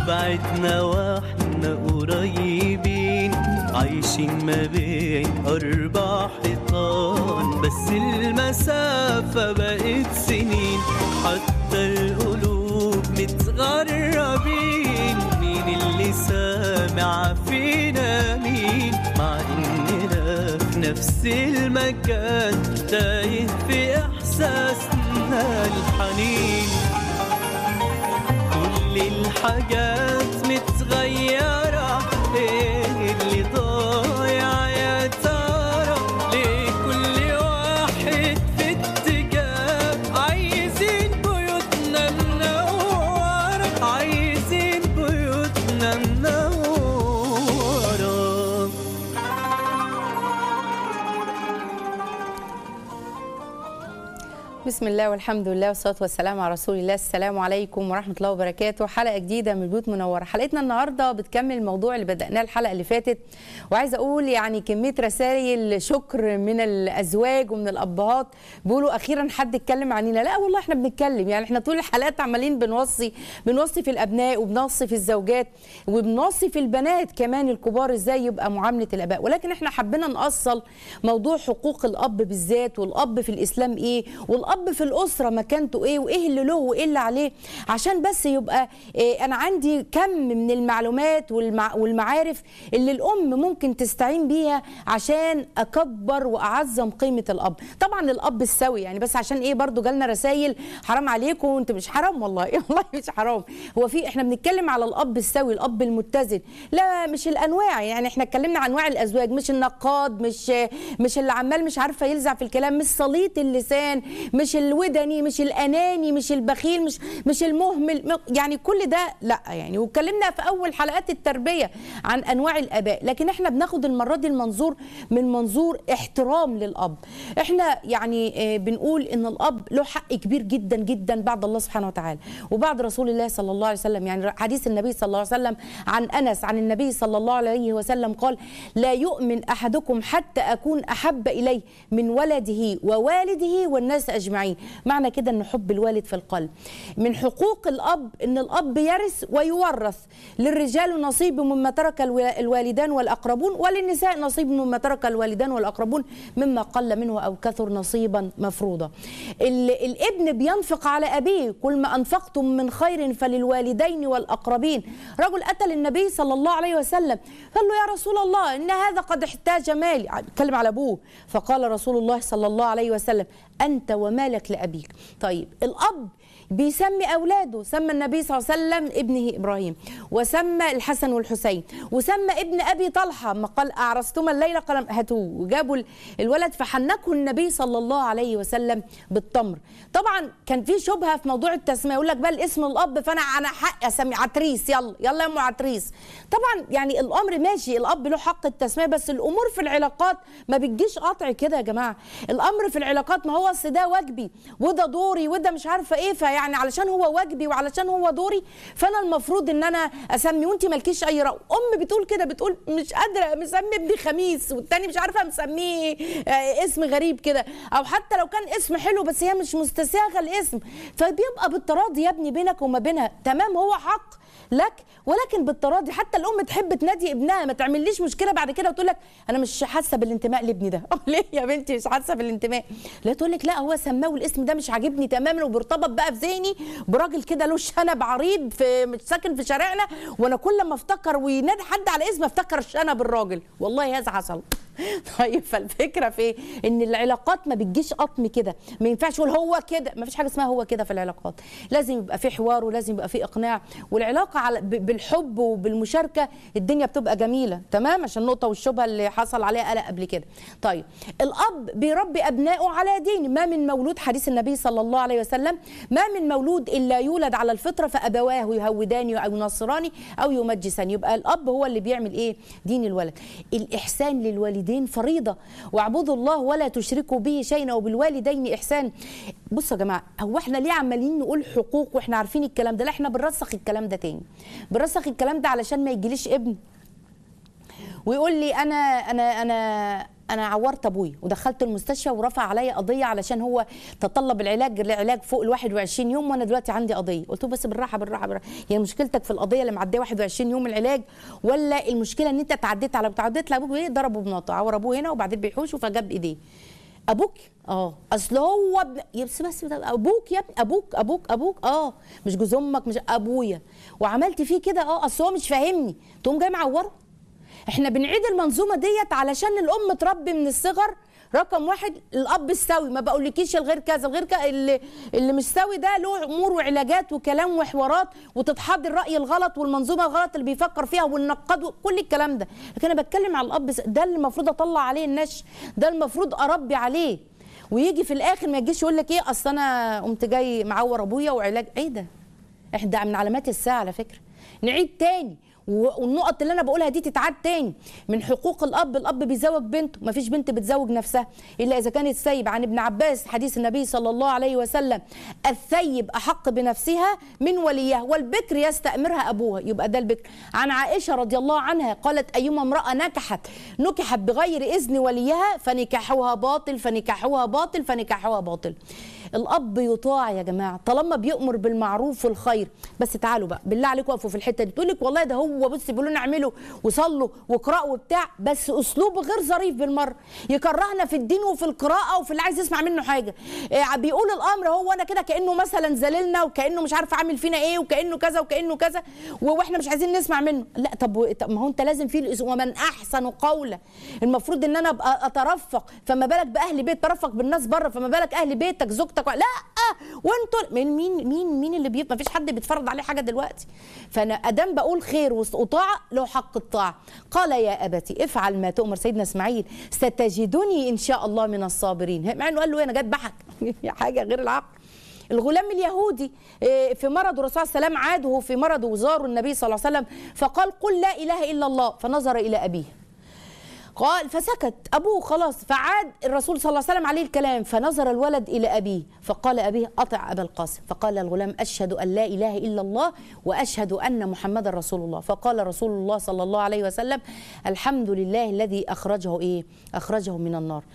وبعدنا واحنا قريبين عايشين ما بين أربع حيطان بس المسافة بقت سنين حتى القلوب متغربين مين اللي سامع فينا مين مع إننا في نفس المكان تايه في إحساسنا الحنين كل الحاجات متغيرة ايه اللي ضايع يا ترى ليه كل واحد في اتجاه عايزين بيوتنا منورة عايزين بيوتنا منورة بسم الله والحمد لله والصلاه والسلام على رسول الله السلام عليكم ورحمه الله وبركاته حلقه جديده من بيوت منوره حلقتنا النهارده بتكمل الموضوع اللي بدأناه الحلقه اللي فاتت وعايزه اقول يعني كميه رسائل شكر من الازواج ومن الابهات بيقولوا اخيرا حد اتكلم عننا لا والله احنا بنتكلم يعني احنا طول الحلقات عمالين بنوصي بنوصي في الابناء وبنوصي في الزوجات وبنوصي في البنات كمان الكبار ازاي يبقى معامله الاباء ولكن احنا حبينا نأصل موضوع حقوق الاب بالذات والاب في الاسلام ايه والاب في الاسره مكانته ايه وايه اللي له وايه اللي عليه عشان بس يبقى إيه انا عندي كم من المعلومات والمع والمعارف اللي الام ممكن تستعين بيها عشان اكبر واعظم قيمه الاب طبعا الاب السوي يعني بس عشان ايه برضو جالنا رسائل حرام عليكم انت مش حرام والله والله مش حرام هو في احنا بنتكلم على الاب السوي الاب المتزن لا مش الانواع يعني احنا اتكلمنا عن انواع الازواج مش النقاد مش مش اللي عمال مش عارفه يلزع في الكلام مش سليط اللسان مش الودني مش الاناني مش البخيل مش مش المهمل يعني كل ده لا يعني واتكلمنا في اول حلقات التربيه عن انواع الاباء لكن احنا بناخد المره دي المنظور من منظور احترام للاب احنا يعني آه، بنقول ان الاب له حق كبير جدا جدا بعد الله سبحانه وتعالى وبعد رسول الله صلى الله عليه وسلم يعني حديث النبي صلى الله عليه وسلم عن انس عن النبي صلى الله عليه وسلم قال لا يؤمن احدكم حتى اكون احب اليه من ولده ووالده والناس اجمعين معنى كده ان حب الوالد في القلب من حقوق الاب ان الاب يرث ويورث للرجال نصيب مما ترك الوا- الوالدان والاقربون وللنساء نصيب مما ترك الوالدان والاقربون مما قل منه او كثر نصيبا مفروضا ال- الابن بينفق على ابيه كل ما انفقتم من خير فللوالدين والاقربين رجل اتى للنبي صلى الله عليه وسلم قال له يا رسول الله ان هذا قد احتاج مالي بيتكلم على ابوه فقال رسول الله صلى الله عليه وسلم انت ومالك لابيك طيب الاب بيسمي اولاده سمى النبي صلى الله عليه وسلم ابنه ابراهيم وسمى الحسن والحسين وسمى ابن ابي طلحه ما قال اعرستما الليله قال هاتوه وجابوا ال- الولد فحنكه النبي صلى الله عليه وسلم بالتمر طبعا كان في شبهه في موضوع التسميه يقول لك بقى الاسم الاب فانا انا حق اسمي عتريس يلا يلا يا ام عتريس طبعا يعني الامر ماشي الاب له حق التسميه بس الامور في العلاقات ما بتجيش قطع كده يا جماعه الامر في العلاقات ما هو اصل ده واجبي وده دوري وده مش عارفه ايه فيعني علشان هو واجبي وعلشان هو دوري فانا المفروض ان انا اسمي وانت مالكيش اي راي ام بتقول كده بتقول مش قادره مسمي ابني خميس والتاني مش عارفه مسميه آه، اسم غريب كده او حتى لو كان اسم حلو بس هي مش مستساغه الاسم فبيبقى بالتراضي يا ابني بينك وما بينها تمام هو حق لك ولكن بالتراضي حتى الام تحب تنادي ابنها ما تعمليش مشكله بعد كده وتقول لك انا مش حاسه بالانتماء لابني ده ليه يا بنتي مش حاسه بالانتماء لا تقول لك لا هو سماه والاسم ده مش عاجبني تماما وبيرتبط بقى في ذهني براجل كده له شنب عريض في مش ساكن في شارعنا وانا كل ما افتكر وينادي حد على اسم افتكر شنب الراجل والله هذا حصل طيب فالفكره في إيه؟ ان العلاقات ما بتجيش قطم كده ما ينفعش يقول هو كده ما فيش حاجه اسمها هو كده في العلاقات لازم يبقى في حوار ولازم يبقى في اقناع والعلاقه على ب- بالحب وبالمشاركه الدنيا بتبقى جميله تمام عشان النقطه والشبهه اللي حصل عليها قلق قبل كده طيب الاب بيربي ابنائه على دين ما من مولود حديث النبي صلى الله عليه وسلم ما من مولود الا يولد على الفطره فابواه يهوداني او ينصراني او يمجساني يبقى الاب هو اللي بيعمل ايه دين الولد الاحسان للوالدين فريضه واعبدوا الله ولا تشركوا به شيئا وبالوالدين احسان بصوا يا جماعه هو احنا ليه عمالين نقول حقوق واحنا عارفين الكلام ده لا احنا بنرسخ الكلام ده تاني بنرسخ الكلام ده علشان ما يجيليش ابن ويقول لي انا انا انا انا عورت ابويا ودخلت المستشفى ورفع عليا قضيه علشان هو تطلب العلاج العلاج فوق ال 21 يوم وانا دلوقتي عندي قضيه قلت له بس بالراحه بالراحه بالراحه يعني مشكلتك في القضيه اللي معديه 21 يوم العلاج ولا المشكله ان انت تعديت على تعديت لابوك ايه ضربه بنقطه عور ابوه هنا وبعدين بيحوشه فجاب ايديه ابوك اه اصل هو ابن بس بس ابوك يا ابني ابوك ابوك ابوك اه مش جوز امك مش ابويا وعملت فيه كده اه اصل هو مش فاهمني تقوم جاي معوره احنا بنعيد المنظومه ديت علشان الام تربي من الصغر رقم واحد الاب السوي ما بقولكيش الغير كذا الغير كذا اللي, اللي مش سوي ده له امور وعلاجات وكلام وحوارات وتتحضر الراي الغلط والمنظومه الغلط اللي بيفكر فيها والنقاد كل الكلام ده لكن انا بتكلم على الاب ده اللي المفروض اطلع عليه النش ده المفروض اربي عليه ويجي في الاخر ما يجيش يقول لك ايه اصل انا قمت جاي معور ابويا وعلاج ايه ده احنا من علامات الساعه على فكره نعيد تاني والنقط اللي انا بقولها دي تتعاد تاني من حقوق الاب الاب بيزوج بنته ما فيش بنت بتزوج نفسها الا اذا كانت سيب عن ابن عباس حديث النبي صلى الله عليه وسلم الثيب احق بنفسها من وليها والبكر يستامرها ابوها يبقى ده البكر عن عائشه رضي الله عنها قالت ايما امراه نكحت نكحت بغير اذن وليها فنكاحها باطل فنكاحها باطل فنكاحها باطل الاب يطاع يا جماعه طالما بيامر بالمعروف والخير بس تعالوا بقى بالله عليكم وقفوا في الحته دي تقول لك والله ده هو بص بيقولوا لنا اعملوا وصلوا واقراوا وبتاع بس اسلوبه غير ظريف بالمره يكرهنا في الدين وفي القراءه وفي اللي عايز يسمع منه حاجه إيه بيقول الامر هو انا كده كانه مثلا ذللنا وكانه مش عارف عامل فينا ايه وكانه كذا وكانه كذا واحنا مش عايزين نسمع منه لا طب طب ما هو انت لازم في ومن احسن قولا المفروض ان انا ابقى اترفق فما بالك باهل بيت ترفق بالناس بره فما بالك اهل بيتك زوجتك لا وانتوا مين مين مين مين اللي بيبقى مفيش حد بيتفرض عليه حاجه دلوقتي فانا ادام بقول خير وطاعه له حق الطاعه قال يا ابتي افعل ما تؤمر سيدنا اسماعيل ستجدني ان شاء الله من الصابرين مع انه قال له انا جاي اذبحك حاجه غير العقل الغلام اليهودي في مرض الرسول صلى الله عليه وسلم عاده في مرض وزار النبي صلى الله عليه وسلم فقال قل لا اله الا الله فنظر الى ابيه قال فسكت ابوه خلاص فعاد الرسول صلى الله عليه وسلم عليه الكلام فنظر الولد الى ابيه فقال ابيه اطع ابا القاسم فقال الغلام اشهد ان لا اله الا الله واشهد ان محمدا رسول الله فقال رسول الله صلى الله عليه وسلم الحمد لله الذي اخرجه ايه اخرجه من النار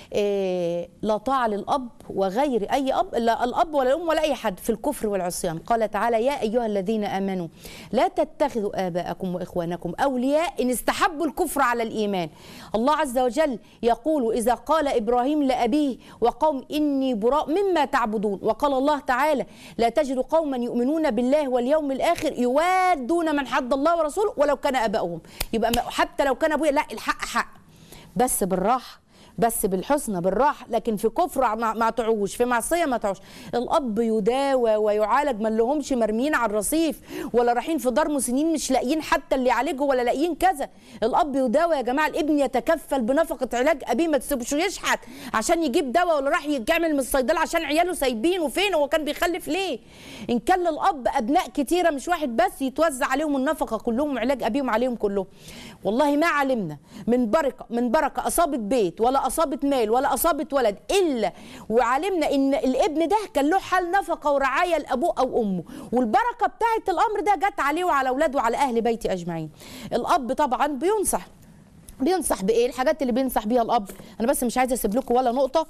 إيه لا طاعة للأب وغير أي أب لا الأب ولا الأم ولا أي حد في الكفر والعصيان قال تعالى يا أيها الذين آمنوا لا تتخذوا آباءكم وإخوانكم أولياء إن استحبوا الكفر على الإيمان الله عز وجل يقول إذا قال إبراهيم لأبيه وقوم إني براء مما تعبدون وقال الله تعالى لا تجد قوما يؤمنون بالله واليوم الآخر يوادون من حد الله ورسوله ولو كان آباؤهم يبقى حتى لو كان أبويا لا الحق حق بس بالراحه بس بالحسنى بالراحه لكن في كفر ما تعوش في معصيه ما تعوش الاب يداوى ويعالج ما لهمش مرميين على الرصيف ولا رايحين في دار مسنين مش لاقيين حتى اللي يعالجه ولا لاقيين كذا الاب يداوى يا جماعه الابن يتكفل بنفقه علاج ابيه ما تسيبوش يشحت عشان يجيب دواء ولا راح يعمل من الصيدله عشان عياله سايبين وفين هو كان بيخلف ليه ان كان للاب ابناء كتيره مش واحد بس يتوزع عليهم النفقه كلهم علاج ابيهم عليهم كلهم والله ما علمنا من بركه من بركه اصابت بيت ولا اصابت مال ولا اصابت ولد الا وعلمنا ان الابن ده كان له حال نفقه ورعايه لابوه او امه والبركه بتاعه الامر ده جت عليه وعلى اولاده وعلى اهل بيتي اجمعين الاب طبعا بينصح بينصح بايه الحاجات اللي بينصح بيها الاب انا بس مش عايزه اسيب لكم ولا نقطه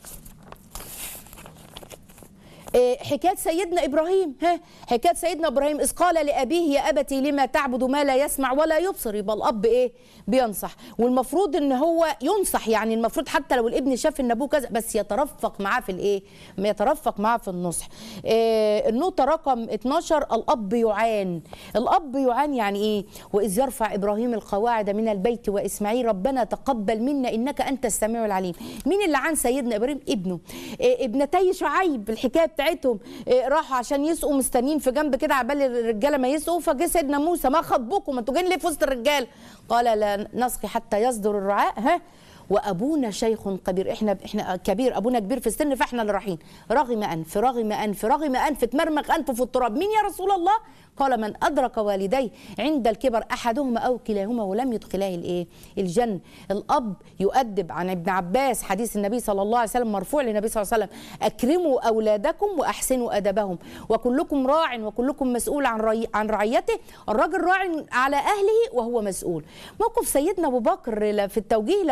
حكايه سيدنا ابراهيم ها حكايه سيدنا ابراهيم اذ قال لابيه يا ابتي لما تعبد ما لا يسمع ولا يبصر يبقى الاب ايه بينصح والمفروض ان هو ينصح يعني المفروض حتى لو الابن شاف ان ابوه كذا بس يترفق معاه في الايه يترفق معاه في النصح إيه النقطه رقم 12 الاب يعان الاب يعان يعني ايه واذ يرفع ابراهيم القواعد من البيت واسماعيل ربنا تقبل منا انك انت السميع العليم مين اللي عن سيدنا ابراهيم ابنه إيه ابنتي شعيب الحكايه بتاعتهم إيه راحوا عشان يسقوا مستنيين في جنب كده عبال الرجاله ما يسقوا فجه سيدنا موسى ما خطبكم ما انتوا جايين ليه في وسط الرجال قال لا نسقي حتى يصدر الرعاء ها وابونا شيخ كبير احنا احنا كبير ابونا كبير في السن فاحنا اللي رايحين رغم انف رغم انف رغم انف تمرمغ انفه في التراب مين يا رسول الله قال من ادرك والديه عند الكبر احدهما او كلاهما ولم يدخلاه الايه الجنه الاب يؤدب عن ابن عباس حديث النبي صلى الله عليه وسلم مرفوع للنبي صلى الله عليه وسلم اكرموا اولادكم واحسنوا ادبهم وكلكم راع وكلكم مسؤول عن رعي عن رعيته الراجل راع على اهله وهو مسؤول موقف سيدنا ابو بكر في التوجيه لما راح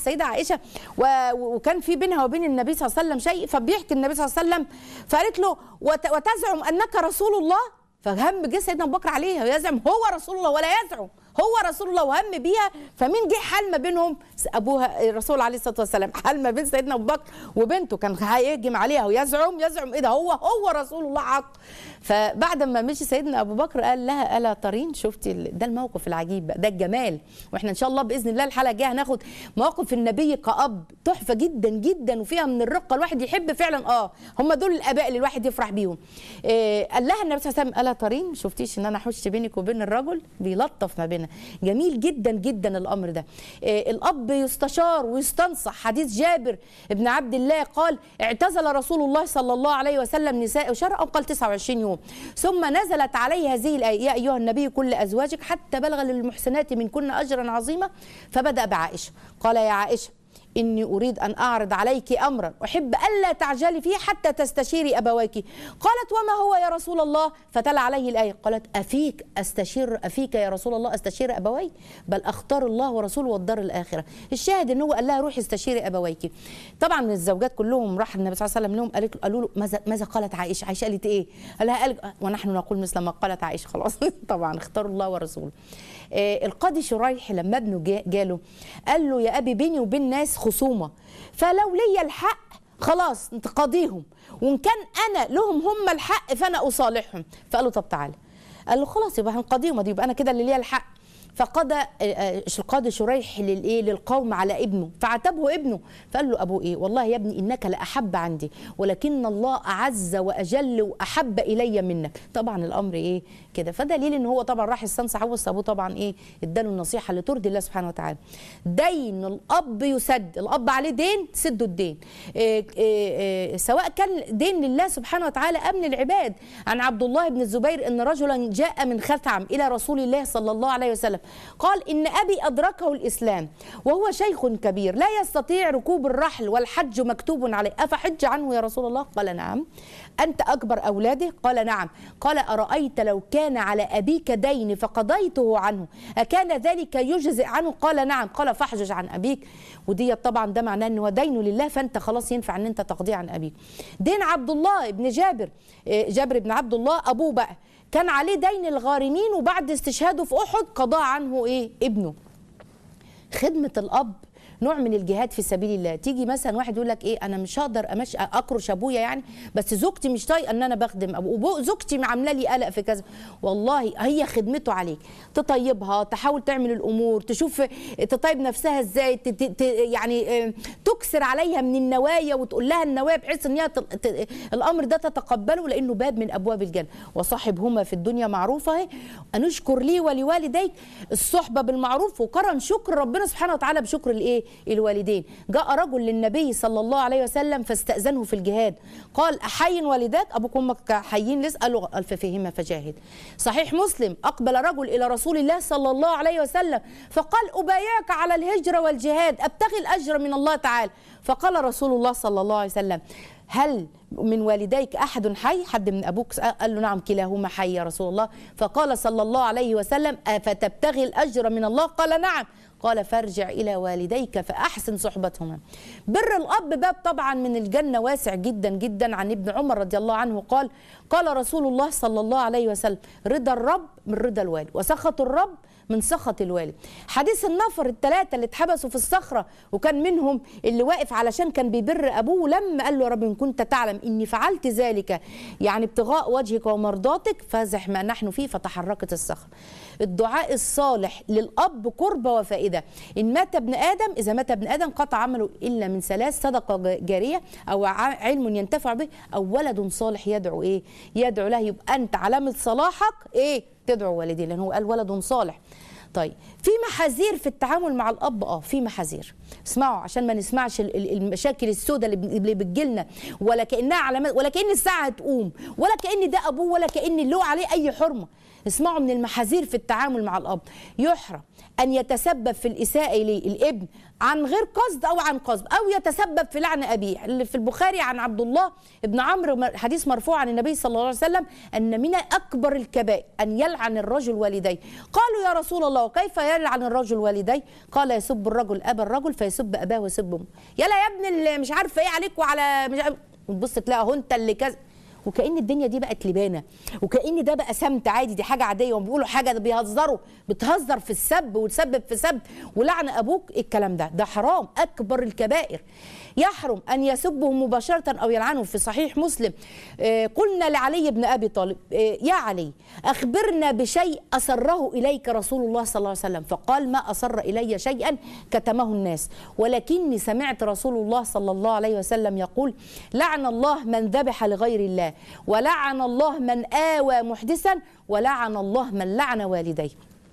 السيده عائشه و- وكان في بينها وبين النبي صلى الله عليه وسلم شيء فبيحكي النبي صلى الله عليه وسلم فقالت له وت- وتزعم انك رسول الله فهم جه سيدنا ابو بكر عليها يزعم هو رسول الله ولا يزعم هو رسول الله وهم بيها فمين جه حال ما بينهم ابوها الرسول عليه الصلاه والسلام حال ما بين سيدنا ابو بكر وبنته كان هيهجم عليها ويزعم يزعم ايه ده هو هو رسول الله حق فبعد ما مشي سيدنا ابو بكر قال لها الا ترين شفتي ال- ده الموقف العجيب بقى ده الجمال واحنا ان شاء الله باذن الله الحلقه الجايه هناخد مواقف النبي كاب تحفه جدا جدا وفيها من الرقه الواحد يحب فعلا اه هم دول الاباء اللي الواحد يفرح بيهم إيه قال لها النبي صلى الله عليه وسلم الا ترين شفتيش ان انا حش بينك وبين الرجل بيلطف ما بيننا جميل جدا جدا الامر ده إيه الاب يستشار ويستنصح حديث جابر ابن عبد الله قال اعتزل رسول الله صلى الله عليه وسلم نساء شرعا قال 29 يوم ثم نزلت عليه هذه الايه يا ايها النبي كل ازواجك حتى بلغ للمحسنات منكن اجرا عظيما فبدا بعائشه قال يا عائشه إني أريد أن أعرض عليك أمرا أحب ألا تعجلي فيه حتى تستشيري أبويك قالت وما هو يا رسول الله فتلا عليه الآية قالت أفيك أستشير أفيك يا رسول الله أستشير أبوي بل أختار الله ورسوله والدار الآخرة الشاهد أنه قال لها روحي استشيري أبويك طبعا الزوجات كلهم راح النبي صلى الله عليه وسلم لهم قالت قالوا له ماذا ماذا قالت عائشة عائشة قالت إيه قال لها قال ونحن نقول مثل ما قالت عائشة خلاص طبعا اختاروا الله ورسوله آه، القاضي شريح لما ابنه جا- جاله قال له يا ابي بيني وبين ناس خصومه فلو لي الحق خلاص انت قاضيهم وان كان انا لهم هم الحق فانا اصالحهم فقال له طب تعالى قال له خلاص يبقى هنقاضيهم ادي يبقى انا كده اللي ليا الحق فقضى آه، آه، القاضي شريح للايه للقوم على ابنه فعاتبه ابنه فقال له ابوه ايه والله يا ابني انك لاحب عندي ولكن الله اعز واجل واحب الي منك طبعا الامر ايه كده فدليل ان هو طبعا راح يستنصح ابوه بس ابوه طبعا ايه اداله النصيحه اللي ترضي الله سبحانه وتعالى دين الاب يسد الاب عليه دين سدوا الدين إيه إيه إيه سواء كان دين لله سبحانه وتعالى ام للعباد عن عبد الله بن الزبير ان رجلا جاء من خثعم الى رسول الله صلى الله عليه وسلم قال ان ابي ادركه الاسلام وهو شيخ كبير لا يستطيع ركوب الرحل والحج مكتوب عليه افحج عنه يا رسول الله قال نعم انت اكبر اولاده قال نعم قال ارايت لو كان على ابيك دين فقضيته عنه اكان ذلك يجزئ عنه قال نعم قال فاحجج عن ابيك ودي طبعا ده معناه ان هو دين لله فانت خلاص ينفع ان انت تقضيه عن ابيك دين عبد الله ابن جابر إيه، جابر بن عبد الله ابوه بقى كان عليه دين الغارمين وبعد استشهاده في احد قضى عنه ايه ابنه خدمه الاب نوع من الجهاد في سبيل الله تيجي مثلا واحد يقول لك ايه انا مش هقدر امشي اكرش ابويا يعني بس زوجتي مش طايقه ان انا بخدم ابوه زوجتي عامله لي قلق في كذا والله هي خدمته عليك تطيبها تحاول تعمل الامور تشوف تطيب نفسها ازاي ت- ت- ت- يعني آه، تكسر عليها من النوايا وتقول لها النوايا بحيث ان هي ت- ت- الامر ده تتقبله لانه باب من ابواب الجنه وصاحبهما في الدنيا معروفه اهي ان اشكر لي ولوالديك الصحبه بالمعروف وقرن شكر ربنا سبحانه وتعالى بشكر الايه الوالدين جاء رجل للنبي صلى الله عليه وسلم فاستاذنه في الجهاد قال احين والداك ابوك وامك حيين لسه قال له قال ففيهما فجاهد صحيح مسلم اقبل رجل الى رسول الله صلى الله عليه وسلم فقال ابايعك على الهجره والجهاد ابتغي الاجر من الله تعالى فقال رسول الله صلى الله عليه وسلم هل من والديك احد حي حد من ابوك قال له نعم كلاهما حي يا رسول الله فقال صلى الله عليه وسلم افتبتغي الاجر من الله قال نعم قال فارجع الى والديك فاحسن صحبتهما بر الاب باب طبعا من الجنه واسع جدا جدا عن ابن عمر رضي الله عنه قال قال رسول الله صلى الله عليه وسلم رضا الرب من رضا الوالد وسخط الرب من سخط الوالد حديث النفر الثلاثه اللي اتحبسوا في الصخره وكان منهم اللي واقف علشان كان بيبر ابوه لما قال له يا رب ان كنت تعلم اني فعلت ذلك يعني ابتغاء وجهك ومرضاتك فازح ما نحن فيه فتحركت الصخره الدعاء الصالح للاب قربة وفائده ان مات ابن ادم اذا مات ابن ادم قطع عمله الا من ثلاث صدقه جاريه او ع- علم ينتفع به او ولد صالح يدعو ايه يدعو له يبقى انت علامه صلاحك ايه تدعو والديه لان هو قال ولد صالح طيب في محاذير في التعامل مع الاب اه في محاذير اسمعوا عشان ما نسمعش ال- ال- المشاكل السوداء اللي ب- اللي بتجيلنا ولا كانها علامات ولا كان الساعه هتقوم ولا كان ده ابوه ولا كان له عليه اي حرمه اسمعوا من المحاذير في التعامل مع الاب يحرم ان يتسبب في الاساءه اليه الابن عن غير قصد او عن قصد او يتسبب في لعن ابيه اللي في البخاري عن عبد الله ابن عمرو مر- حديث مرفوع عن النبي صلى الله عليه وسلم ان من اكبر الكبائر ان يلعن الرجل والديه قالوا يا رسول الله الله وكيف يلعن الرجل والديه قال يسب الرجل ابا الرجل فيسب اباه ويسب امه يلا يا ابن اللي مش عارفه ايه عليك وعلى مش عارف وتبص تلاقي اهو انت اللي كذا وكأن الدنيا دي بقت لبانه وكأن ده بقى سمت عادي دي حاجه عاديه وهم بيقولوا حاجه ده بيهزروا بتهزر في السب وتسبب في سب ولعن ابوك الكلام ده ده حرام اكبر الكبائر يحرم ان يسبه مباشره او يلعنه في صحيح مسلم آه، قلنا لعلي بن ابي طالب آه، يا علي اخبرنا بشيء اسره اليك رسول الله صلى الله عليه وسلم فقال ما اسر الي شيئا كتمه الناس ولكني سمعت رسول الله صلى الله عليه وسلم يقول لعن الله من ذبح لغير الله ولعن الله من آوى محدثا ولعن الله من لعن والديه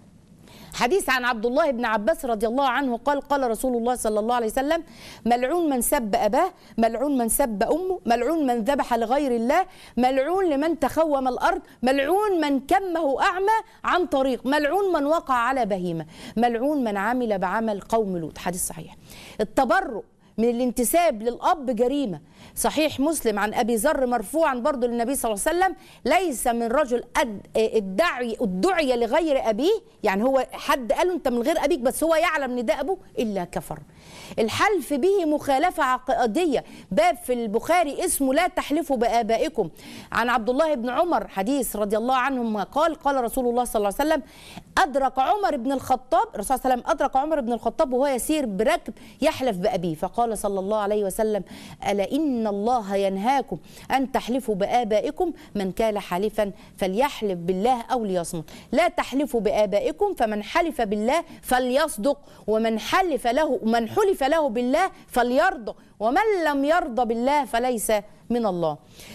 حديث عن عبد الله بن عباس رضي الله عنه قال قال رسول الله صلى الله عليه وسلم ملعون من سب أباه ملعون من سب أمه ملعون من ذبح لغير الله ملعون لمن تخوم الأرض ملعون من كمه أعمى عن طريق ملعون من وقع على بهيمة ملعون من عمل بعمل قوم لوط حديث صحيح التبرؤ من الانتساب للأب جريمة صحيح مسلم عن أبي ذر مرفوعا برضو للنبي صلى الله عليه وسلم ليس من رجل أد ادعي ادعي لغير أبيه يعني هو حد قال له أنت من غير أبيك بس هو يعلم ان ده أبوه إلا كفر الحلف به مخالفة عقدية باب في البخاري اسمه لا تحلفوا بآبائكم عن عبد الله بن عمر حديث رضي الله عنهما قال قال رسول الله صلى الله عليه وسلم أدرك عمر بن الخطاب الرسول صلى الله عليه وسلم أدرك عمر بن الخطاب وهو يسير بركب يحلف بأبيه فقال صلى الله عليه وسلم ألا إن الله ينهاكم أن تحلفوا بآبائكم من كان حالفا فليحلف بالله أو ليصمت لا تحلفوا بآبائكم فمن حلف بالله فليصدق ومن حلف له من حلف له بالله فليرضى ومن لم يرضى بالله فليس من الله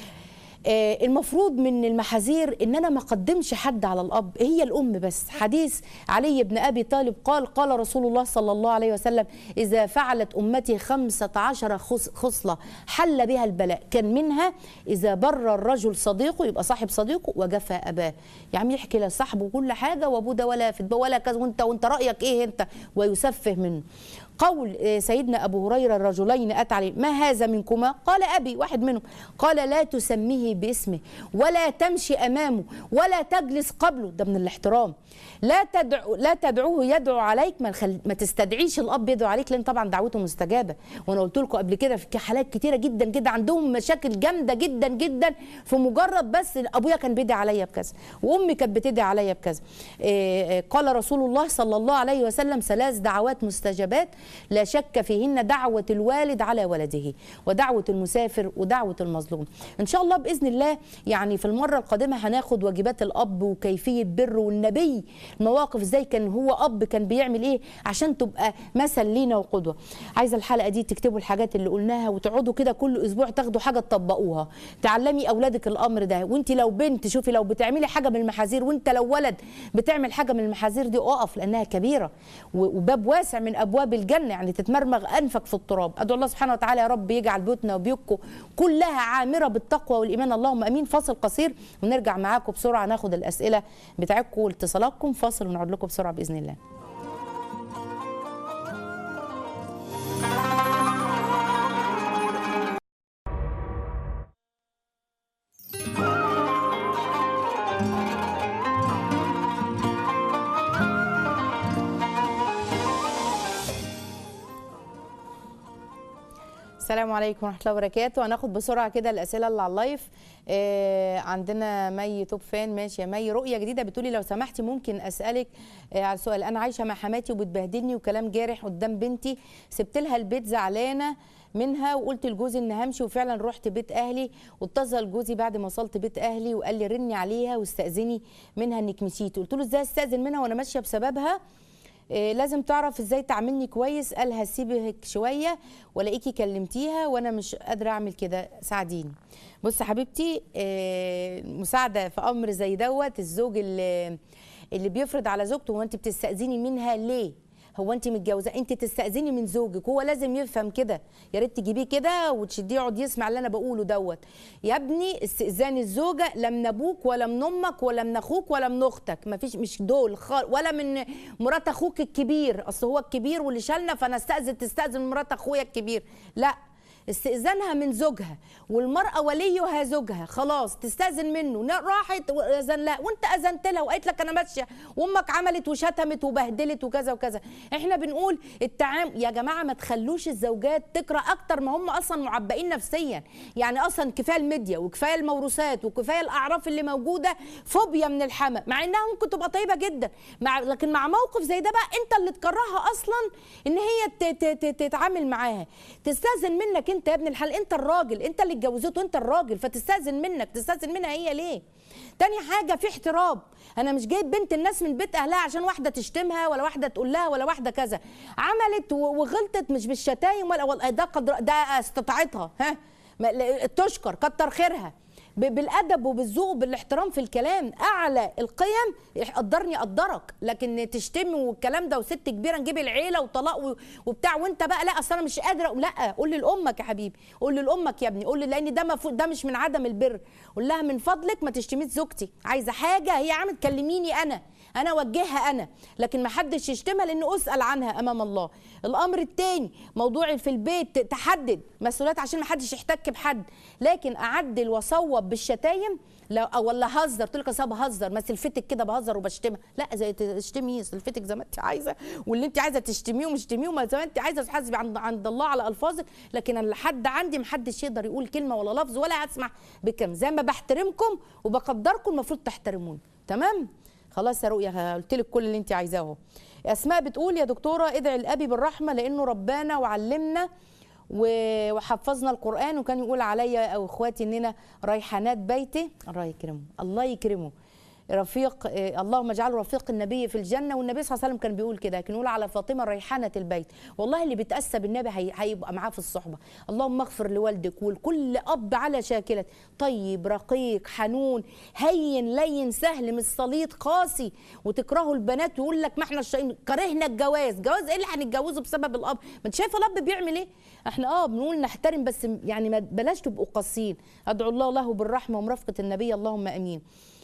آه، المفروض من المحاذير ان انا ما اقدمش حد على الاب هي الام بس حديث علي بن ابي طالب قال قال رسول الله صلى الله عليه وسلم اذا فعلت امتي خمسة عشر خص- خصله حل بها البلاء كان منها اذا بر الرجل صديقه يبقى صاحب صديقه وجفى اباه يعني يحكي لصاحبه كل حاجه وابوه ده ولا في ولا كذا وانت وانت رايك ايه انت ويسفه منه قول آه، سيدنا ابو هريره الرجلين اتى عليه ما هذا منكما قال ابي واحد منهم قال لا تسميه باسمه ولا تمشي امامه ولا تجلس قبله ده من الاحترام لا تدعو لا تدعوه يدعو عليك ما, خل... ما تستدعيش الاب يدعو عليك لان طبعا دعوته مستجابه وانا قلت لكم قبل كده في حالات كتيره جدا جدا عندهم مشاكل جامده جدا جدا في مجرد بس ابويا كان بيدعي عليا بكذا وامي كانت بتدعي عليا بكذا إيه، إيه، قال رسول الله صلى الله عليه وسلم ثلاث دعوات مستجابات لا شك فيهن دعوه الوالد على ولده ودعوه المسافر ودعوه المظلوم ان شاء الله باذن الله يعني في المره القادمه هناخد واجبات الاب وكيفيه بره والنبي المواقف ازاي كان هو اب كان بيعمل ايه عشان تبقى مثل لينا وقدوه عايزه الحلقه دي تكتبوا الحاجات اللي قلناها وتقعدوا كده كل اسبوع تاخدوا حاجه تطبقوها تعلمي اولادك الامر ده وانت لو بنت شوفي لو بتعملي حاجه من المحاذير وانت لو ولد بتعمل حاجه من المحاذير دي اقف لانها كبيره و- وباب واسع من ابواب الجنه يعني تتمرمغ انفك في التراب ادعو الله سبحانه وتعالى يا رب يجعل بيوتنا وبيوتكم كلها عامره بالتقوى والايمان اللهم امين فاصل قصير ونرجع معاكم بسرعه ناخد الاسئله بتاعتكم واتصالاتكم فاصل ونقعد لكم بسرعه باذن الله السلام عليكم ورحمه الله وبركاته هناخد بسرعه كده الاسئله اللي على اللايف آه عندنا مي توب فان ماشي يا مي رؤيه جديده بتقولي لو سمحتي ممكن اسالك آه على سؤال انا عايشه مع حماتي وبتبهدلني وكلام جارح قدام بنتي سبت لها البيت زعلانه منها وقلت لجوزي ان همشي وفعلا رحت بيت اهلي واتصل جوزي بعد ما وصلت بيت اهلي وقال لي رني عليها واستاذني منها انك مشيتي قلت له ازاي استاذن منها وانا ماشيه بسببها إيه، لازم تعرف ازاي تعاملني كويس قال هسيبك شويه والاقيكي كلمتيها وانا مش قادره اعمل كده ساعديني بص يا حبيبتي إيه، مساعده في امر زي دوت الزوج اللي اللي بيفرض على زوجته وانت بتستاذني منها ليه هو انت متجوزه انت تستاذني من زوجك هو لازم يفهم كده يا ريت تجيبيه كده وتشديه يقعد يسمع اللي انا بقوله دوت يا ابني استئذان الزوجه لا من ابوك ولا من امك ولا من اخوك ولا من اختك مفيش مش دول خال ولا من مرات اخوك الكبير اصل هو الكبير واللي شالنا فانا استاذن تستاذن مرات اخويا الكبير لا استئذانها من زوجها والمرأة وليها زوجها خلاص تستأذن منه نا- راحت وأذن لا وانت أذنت لها وقالت لك أنا ماشية وأمك عملت وشتمت وبهدلت وكذا وكذا احنا بنقول التعامل يا جماعة ما تخلوش الزوجات تقرأ أكتر ما هم أصلا معبئين نفسيا يعني أصلا كفاية الميديا وكفاية الموروثات وكفاية الأعراف اللي موجودة فوبيا من الحما مع إنها ممكن تبقى طيبة جدا مع لكن مع موقف زي ده بقى أنت اللي تكرهها أصلا إن هي ت- ت- ت- تتعامل معاها تستأذن منك أنت يا ابن الحلال أنت الراجل أنت اللي اتجوزته أنت الراجل فتستأذن منك تستأذن منها هي ليه تاني حاجة في احترام أنا مش جايب بنت الناس من بيت أهلها عشان واحدة تشتمها ولا واحدة تقول لها ولا واحدة كذا عملت و- وغلطت مش بالشتايم ولا ولا- ده قدر ده استطاعتها ها ما- لا- تشكر كتر خيرها ب- بالادب وبالذوق وبالاحترام في الكلام اعلى القيم قدرني اقدرك لكن تشتمي والكلام ده وست كبيره نجيب العيله وطلاق و- وبتاع وانت بقى لا اصل انا مش قادره لا قول لي لامك يا حبيبي قول لي لامك يا ابني قول لي لان ده مفروض ده مش من عدم البر قول لها من فضلك ما تشتميش زوجتي عايزه حاجه هي عملت كلميني انا انا اوجهها انا لكن ما حدش يشتمها لانه اسال عنها امام الله الامر الثاني موضوع في البيت تحدد مسؤوليات عشان ما حدش يحتك بحد لكن اعدل واصوب بالشتايم لا أو ولا هزر قلت لك اصل أنا بهزر ما سلفتك كده بهزر وبشتمها لا زي تشتمي سلفتك زي ما انت عايزه واللي انت عايزه تشتميه ومشتميه وما زي ما انت عايزه تحاسبي عند عند الله على الفاظك لكن انا لحد عندي ما حدش يقدر يقول كلمه ولا لفظ ولا هسمع بكلمه زي ما بحترمكم وبقدركم المفروض تحترموني تمام خلاص يا رؤيا قلت لك كل اللي انت عايزاه اهو اسماء بتقول يا دكتوره ادعي لابي بالرحمه لانه ربانا وعلمنا و- وحفظنا القران وكان يقول عليا او اخواتي اننا ريحانات بيته الله يكرمه الله يكرمه رفيق آه، اللهم اجعله رفيق النبي في الجنه والنبي صلى الله عليه وسلم كان بيقول كده كان يقول على فاطمه ريحانه البيت والله اللي بيتاسى بالنبي هي- هيبقى معاه في الصحبه اللهم اغفر لوالدك ولكل اب على شاكله طيب رقيق حنون هين لين سهل مش صليط قاسي وتكرهوا البنات ويقول لك ما احنا الشيء كرهنا الجواز جواز ايه اللي هنتجوزه بسبب الاب ما انت شايفه الاب بيعمل ايه احنا اه بنقول نحترم بس يعني ما بلاش تبقوا قاسيين ادعو الله له بالرحمه ومرافقه النبي اللهم امين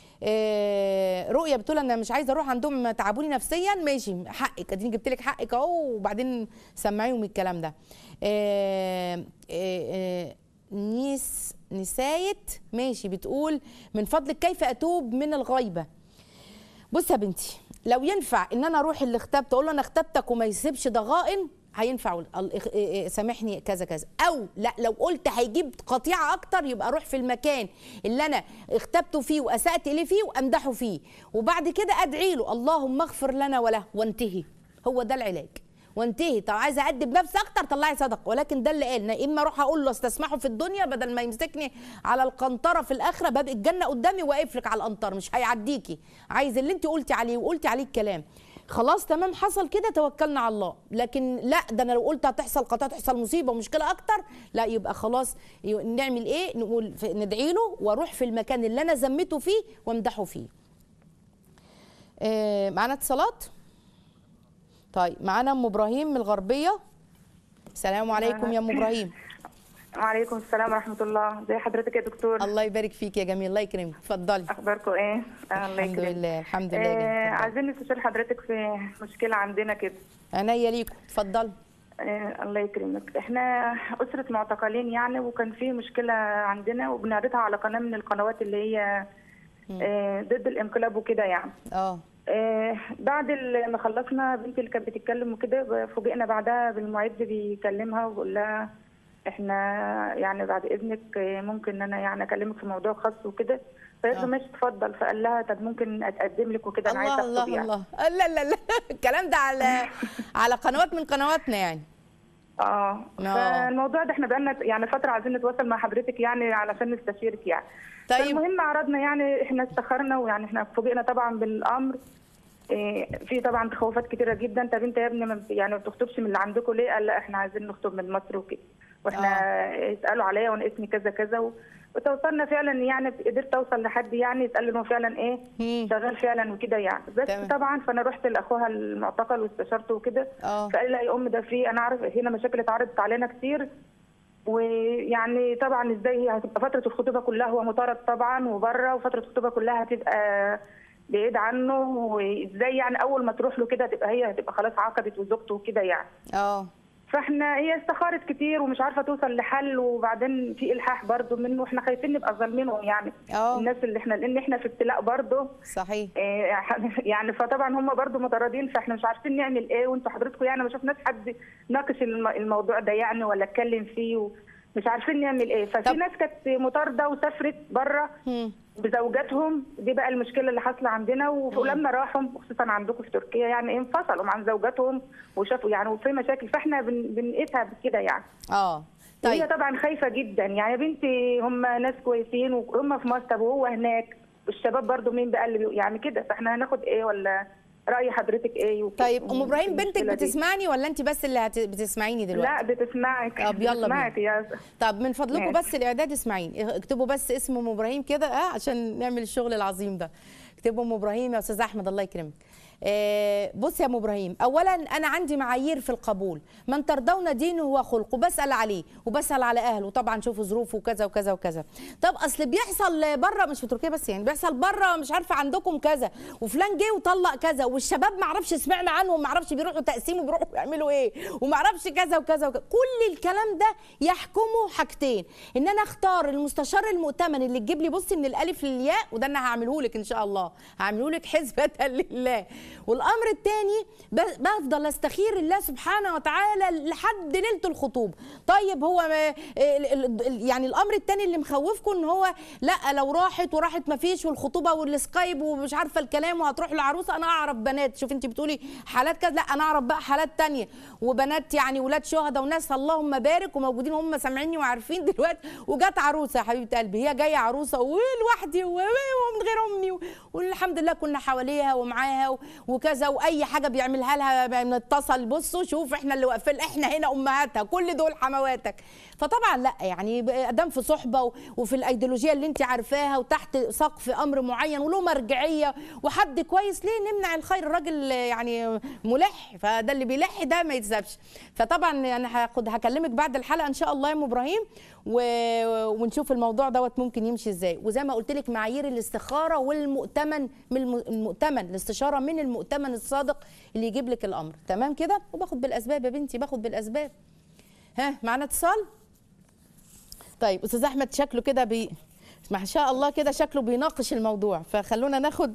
آه، رؤيا بتقول انا مش عايزه اروح عندهم تعبوني نفسيا ماشي حقك اديني جبت لك حقك اهو وبعدين سمعيهم الكلام ده آه، آه، آه، نيس نسايت ماشي بتقول من فضلك كيف اتوب من الغيبه بص يا بنتي لو ينفع ان انا اروح اللي اختبت اقول له انا اختبتك وما يسيبش ضغائن هينفع ال- ال- إيه- إيه- سامحني كذا كذا او لا لو قلت هيجيب قطيعه اكتر يبقى اروح في المكان اللي انا اختبته فيه واسات اليه فيه وامدحه فيه وبعد كده ادعي له اللهم اغفر لنا وله وانتهي هو ده العلاج وانتهي طب عايزه ادب نفسي اكتر طلعي صدقه ولكن ده اللي قال يا اما اروح اقول له استسمحه في الدنيا بدل ما يمسكني على القنطره في الاخره باب الجنه قدامي واقف لك على القنطره مش هيعديكي عايز اللي انت قلتي عليه وقلتي عليه الكلام خلاص تمام حصل كده توكلنا على الله لكن لا ده انا لو قلت هتحصل قطع تحصل مصيبه ومشكله اكتر لا يبقى خلاص ي- نعمل ايه نقول في- ندعي له واروح في المكان اللي انا ذمته فيه وامدحه فيه آه، معانا اتصالات طيب معانا ام ابراهيم من الغربيه السلام عليكم يا ام ابراهيم وعليكم السلام ورحمة الله زي حضرتك يا دكتور الله يبارك فيك يا جميل الله يكرمك اتفضلي أخباركم إيه؟ آه، الله الحمد يكرمك لله الحمد لله يا آه جميل اتفضلي. عايزين نستشير حضرتك في مشكلة عندنا كده عينيا ليكم اتفضلي آه الله يكرمك احنا أسرة معتقلين يعني وكان في مشكلة عندنا وبنعرضها على قناة من القنوات اللي هي آه ضد الانقلاب وكده يعني اه آه بعد ال- ما خلصنا بنتي اللي كانت بتتكلم وكده فوجئنا بعدها بالمعد بيكلمها وبيقول لها احنا يعني بعد اذنك آه، ممكن ان انا يعني اكلمك في موضوع خاص وكده فقالت له آه. ماشي اتفضل فقال لها طب ممكن اتقدم لك وكده انا عايزه الله اخطب الله يعني الله لا لا لا الكلام ده على على قنوات من قنواتنا يعني اه آه. فالموضوع ده احنا بقالنا يعني فتره عايزين نتواصل مع حضرتك يعني علشان نستشيرك يعني طيب. فالمهم عرضنا يعني احنا استخرنا ويعني احنا فوجئنا طبعا بالامر إيه، في طبعا تخوفات كتيره جدا طب انت يا ابني ما بت- يعني ما بتخطبش من اللي عندكم ليه؟ قال لا احنا عايزين نخطب من مصر وكده واحنا اسالوا عليا وانا اسمي كذا كذا و... وتوصلنا فعلا يعني قدرت اوصل لحد يعني يتقال له إن هو فعلا ايه مم. شغال فعلا وكده يعني بس تمام. طبعا فانا رحت لاخوها المعتقل واستشرته وكده اه فقال لها يا ام ده في انا عارف هنا مشاكل اتعرضت علينا كتير ويعني طبعا ازاي هي هتبقى فتره الخطوبه كلها هو مطارد طبعا وبره وفتره الخطوبه كلها هتبقى بعيد عنه وازاي يعني اول ما تروح له كده هتبقى هي هتبقى خلاص عقدت وزوجته وكده يعني اه فاحنا هي استخارت كتير ومش عارفه توصل لحل وبعدين في الحاح برضو منه احنا خايفين نبقى ظالمينهم يعني اه. الناس اللي احنا لان احنا في ابتلاء برضو صحيح إيه، يعني فطبعا هم برضو متراضين فاحنا مش عارفين نعمل ايه وانتوا حضرتكم يعني ما شفناش حد ناقش الم- الموضوع ده يعني ولا اتكلم فيه ومش عارفين نعمل ايه ففي طب- ناس كانت مطارده وسافرت بره مم. بزوجاتهم دي بقى المشكله اللي حاصله عندنا ولما راحوا خصوصا عندكم في تركيا يعني انفصلوا عن زوجاتهم وشافوا يعني وفي مشاكل فاحنا بن- بنقيسها بكده يعني اه طيب. هي طيب طبعا خايفه جدا يعني يا بنتي هم ناس كويسين وهم في مصر طب وهو هناك والشباب برضو مين بقى اللي بي- يعني كده فاحنا هناخد ايه ولا راي حضرتك ايه وكده. طيب ام ابراهيم بنتك المشكلة دي. بتسمعني ولا انت بس اللي هت... بتسمعيني دلوقتي لا بتسمعك طب يلا بتسمعك يا طب من فضلكم ماشي. بس الاعداد اسمعيني اكتبوا بس اسم ام ابراهيم كده اه عشان نعمل الشغل العظيم ده اكتبوا ام ابراهيم يا استاذ احمد الله يكرمك آه بص يا ام ابراهيم اولا انا عندي معايير في القبول من ترضون دينه وخلقه بسال عليه وبسال على اهله طبعا شوفوا ظروفه وكذا وكذا وكذا طب اصل بيحصل بره مش في تركيا بس يعني بيحصل بره مش عارفه عندكم كذا وفلان جه وطلق كذا والشباب ما اعرفش سمعنا عنهم ما اعرفش بيروحوا تقسيم وبيروحوا يعملوا ايه وما اعرفش كذا وكذا وكذا كل الكلام ده يحكمه حاجتين ان انا اختار المستشار المؤتمن اللي تجيب لي بصي من الالف للياء وده انا هعمله لك ان شاء الله هعمله لك حسبة لله والامر الثاني بفضل استخير الله سبحانه وتعالى لحد ليله الخطوبه طيب هو ما- ال- ال- ال- يعني الامر الثاني اللي مخوفكم ان هو لا لو راحت وراحت ما فيش والخطوبه والسكايب ومش عارفه الكلام وهتروح لعروسه انا اعرف بنات شوف انت بتقولي حالات كذا لا انا اعرف بقى حالات تانية وبنات يعني ولاد شهداء وناس اللهم بارك وموجودين هم سامعيني وعارفين دلوقتي وجت عروسه يا حبيبه قلبي هي جايه عروسه ولوحدي و- ومن غير امي و- والحمد لله كنا حواليها ومعاها و- وكذا واي حاجه بيعملها لها بنتصل بصوا شوف احنا اللي واقفين احنا هنا امهاتها كل دول حمواتك فطبعا لا يعني ادام في صحبه و- وفي الايديولوجيه اللي انت عارفاها وتحت سقف امر معين وله مرجعيه وحد كويس ليه نمنع الخير الراجل يعني ملح فده اللي بيلح ده ما يتسابش فطبعا انا هاخد هكلمك بعد الحلقه ان شاء الله يا ام ابراهيم و... ونشوف الموضوع دوت ممكن يمشي ازاي وزي ما قلت لك معايير الاستخاره والمؤتمن من الم- المؤتمن الاستشاره من المؤتمن الصادق اللي يجيب لك الامر تمام كده وباخد بالاسباب يا بنتي باخد بالاسباب ها معانا اتصال طيب استاذ احمد شكله كده بي ما شاء الله كده شكله بيناقش الموضوع فخلونا ناخد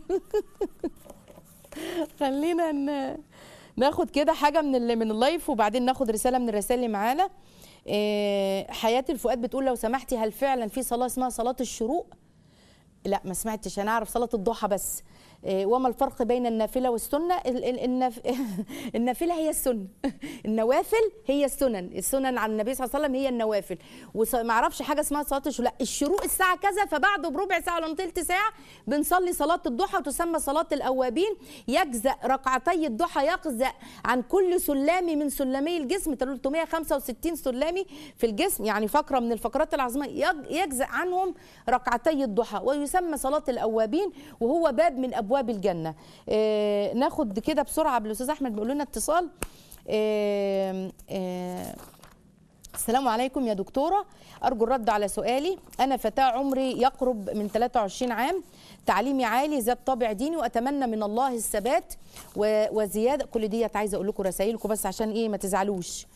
خلينا ن... ناخد كده حاجه من ال... من اللايف وبعدين ناخد رساله من الرسائل اللي معانا إيه حياه الفؤاد بتقول لو سمحتي هل فعلا في صلاه اسمها صلاه الشروق لا ما سمعتش انا اعرف صلاه الضحى بس إيه، وما الفرق بين النافله والسنه ال- ال- النف... النافله هي السنه النوافل هي السنن السنن عن النبي صلى الله عليه وسلم هي النوافل وما اعرفش حاجه اسمها صلاه الشروق لا الشروق الساعه كذا فبعده بربع ساعه ولا تلت ساعه بنصلي صلاه الضحى وتسمى صلاه الاوابين يجزا ركعتي الضحى يجزا عن كل سلامي من سلمي الجسم 365 سلامي في الجسم يعني فقره من الفقرات العظيمه يج- يجزا عنهم ركعتي الضحى ويسمى صلاه الاوابين وهو باب من ابواب الجنه آه ناخد كده بسرعه بالاستاذ احمد بيقول لنا اتصال آه آه السلام عليكم يا دكتورة أرجو الرد على سؤالي أنا فتاة عمري يقرب من 23 عام تعليمي عالي ذات طابع ديني وأتمنى من الله الثبات و- وزيادة كل ديت عايزة أقول لكم رسائلكم بس عشان إيه ما تزعلوش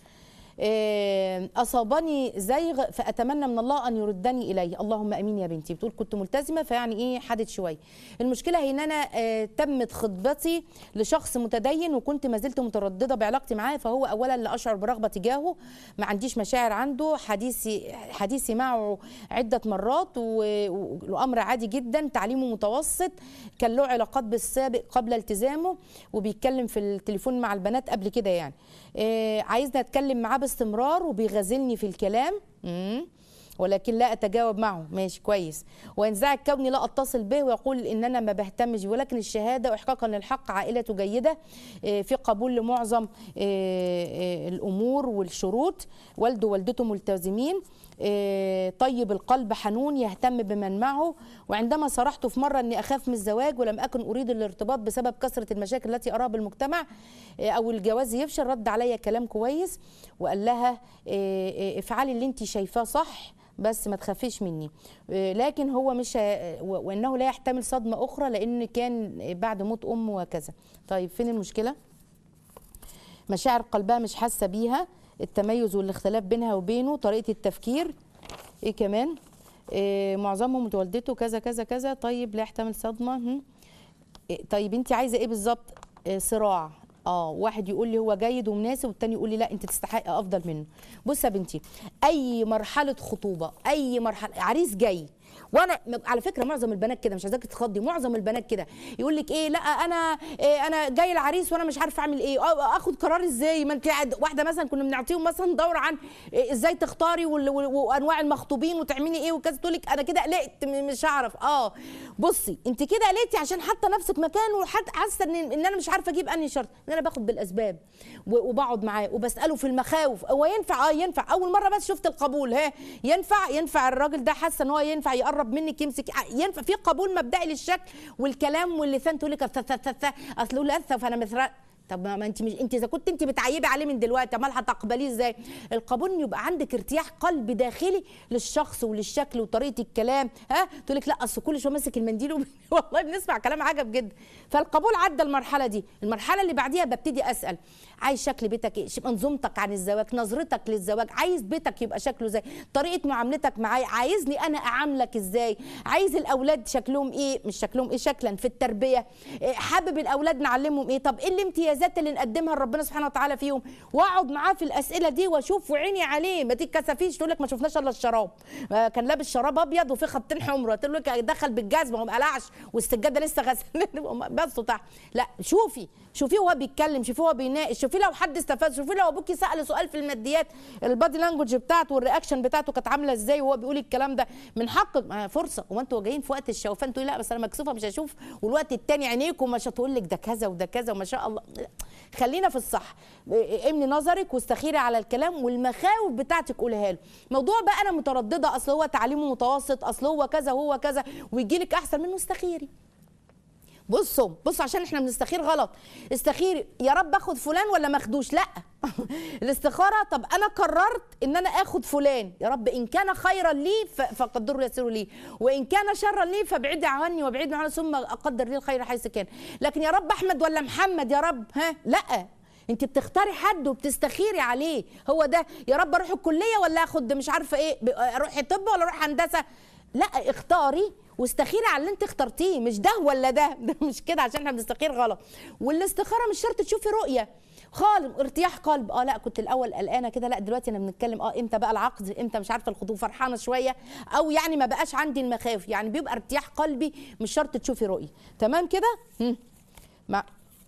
آه، أصابني زيغ فأتمنى من الله أن يردني إليه اللهم أمين يا بنتي بتقول كنت ملتزمة فيعني إيه حدت شوية المشكلة هي إن أنا آه، تمت خطبتي لشخص متدين وكنت ما زلت مترددة بعلاقتي معاه فهو أولا لا أشعر برغبة تجاهه ما عنديش مشاعر عنده حديثي حديثي معه عدة مرات و- والأمر عادي جدا تعليمه متوسط كان له علاقات بالسابق قبل التزامه وبيتكلم في التليفون مع البنات قبل كده يعني آه، عايزني اتكلم معاه باستمرار وبيغازلني في الكلام مم. ولكن لا اتجاوب معه ماشي كويس وينزعج كوني لا اتصل به ويقول ان انا ما بهتمش ولكن الشهاده واحقاقا للحق عائلته جيده آه، في قبول لمعظم آه، آه، الامور والشروط والده ووالدته ملتزمين آه، طيب القلب حنون يهتم بمن معه وعندما صرحت في مرة أني أخاف من الزواج ولم أكن أريد الارتباط بسبب كثرة المشاكل التي أراها بالمجتمع آه، أو الجواز يفشل رد عليا كلام كويس وقال لها آه، آه، افعلي اللي أنت شايفاه صح بس ما تخافيش مني آه، لكن هو مش ه- و- وانه لا يحتمل صدمه اخرى لان كان بعد موت امه وكذا طيب فين المشكله مشاعر قلبها مش حاسه بيها التميز والاختلاف بينها وبينه طريقه التفكير ايه كمان إيه معظمهم متولدته كذا كذا كذا طيب لا يحتمل صدمه هم. إيه طيب انت عايزه ايه بالظبط إيه صراع اه واحد يقول لي هو جيد ومناسب والتاني يقول لي لا انت تستحق افضل منه بص يا بنتي اي مرحله خطوبه اي مرحله عريس جاي وانا م- على فكره معظم البنات كده مش عايزاك تتخضي معظم البنات كده يقول لك ايه لا انا إيه انا جاي العريس وانا مش عارفه اعمل ايه آه، اخد قرار ازاي ما انت قاعد- واحده مثلا كنا بنعطيهم مثلا دوره عن إيه ازاي تختاري وال- وال- وانواع المخطوبين وتعملي ايه وكذا تقول لك انا كده قلقت م- مش هعرف اه بصي انت كده قلقتي عشان حاطه نفسك مكان وحتى حاسه ان ان انا مش عارفه اجيب انهي شرط ان انا باخد بالاسباب و- وبقعد معاه وبساله في المخاوف هو ينفع اه ينفع اول مره بس شفت القبول ها ينفع ينفع الراجل ده حاسه ان هو ينفع يقرب منك يمسك ينفع في قبول مبدئي للشكل والكلام واللسان تقول لك ث- ث- ث- اصله لثه فانا مثل طب ما ما انت مش انت اذا كنت انت بتعيبي عليه من دلوقتي امال هتقبليه ازاي القبول إن يبقى عندك ارتياح قلب داخلي للشخص وللشكل وطريقه الكلام ها تقول لك لا اصل كل شويه ماسك المنديل وب... والله بنسمع كلام عجب جدا فالقبول عدى المرحله دي المرحله اللي بعديها ببتدي اسال عايز شكل بيتك ايه ش- منظومتك عن الزواج نظرتك للزواج عايز بيتك يبقى شكله ازاي طريقه معاملتك معايا عايزني انا اعاملك ازاي عايز الاولاد شكلهم ايه مش شكلهم ايه شكلا في التربيه إيه حابب الاولاد نعلمهم ايه طب ايه الامتيازات اللي نقدمها لربنا سبحانه وتعالى فيهم واقعد معاه في الاسئله دي واشوف وعيني عليه ما تتكسفيش تقول لك ما شفناش الا الشراب آه، كان لابس شراب ابيض وفي خطين حمر تقول لك دخل بالجزمه وما قلعش والسجاده لسه غسل بس تحت لا شوفي شوفي وهو بيتكلم شوفي وهو بيناقش شوفي لو حد استفاد شوفي لو ابوكي سال سؤال في الماديات البادي لانجوج بتاعته والرياكشن بتاعته كانت عامله ازاي وهو بيقول الكلام ده من حقك ما فرصه هو انتوا جايين في وقت الشوفان تقولي لا بس انا مكسوفه مش هشوف والوقت التاني عينيكم مش هتقول لك ده كذا وده كذا وما شاء الله لا. خلينا في الصح امني نظرك واستخيري على الكلام والمخاوف بتاعتك قولها له موضوع بقى انا متردده اصل هو تعليمه متوسط اصل هو كذا وهو كذا ويجي لك احسن منه استخيري بصوا بصوا عشان احنا بنستخير غلط استخيري يا رب اخد فلان ولا ما اخدوش لا الاستخاره طب انا قررت ان انا اخد فلان يا رب ان كان خيرا لي ف- فقدره يسير لي وان كان شرا لي فابعد عني وابعدني عنه ثم اقدر لي الخير حيث كان لكن يا رب احمد ولا محمد يا رب ها لا انت بتختاري حد وبتستخيري عليه هو ده يا رب اروح الكليه ولا اخد مش عارفه ايه ب- اروح طب ولا اروح هندسه لا اختاري واستخيري على اللي انت اخترتيه مش ده ولا ده ده مش كده عشان احنا بنستخير غلط والاستخاره مش شرط تشوفي رؤيه خالص ارتياح قلب اه لا كنت الاول قلقانه كده لا دلوقتي انا بنتكلم اه امتى بقى العقد امتى مش عارفه الخطوبه فرحانه شويه او يعني ما بقاش عندي المخاوف يعني بيبقى ارتياح قلبي مش شرط تشوفي رؤيه تمام كده هم. مع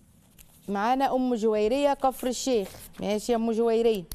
معانا ام جويريه كفر الشيخ ماشي يا ام جويريه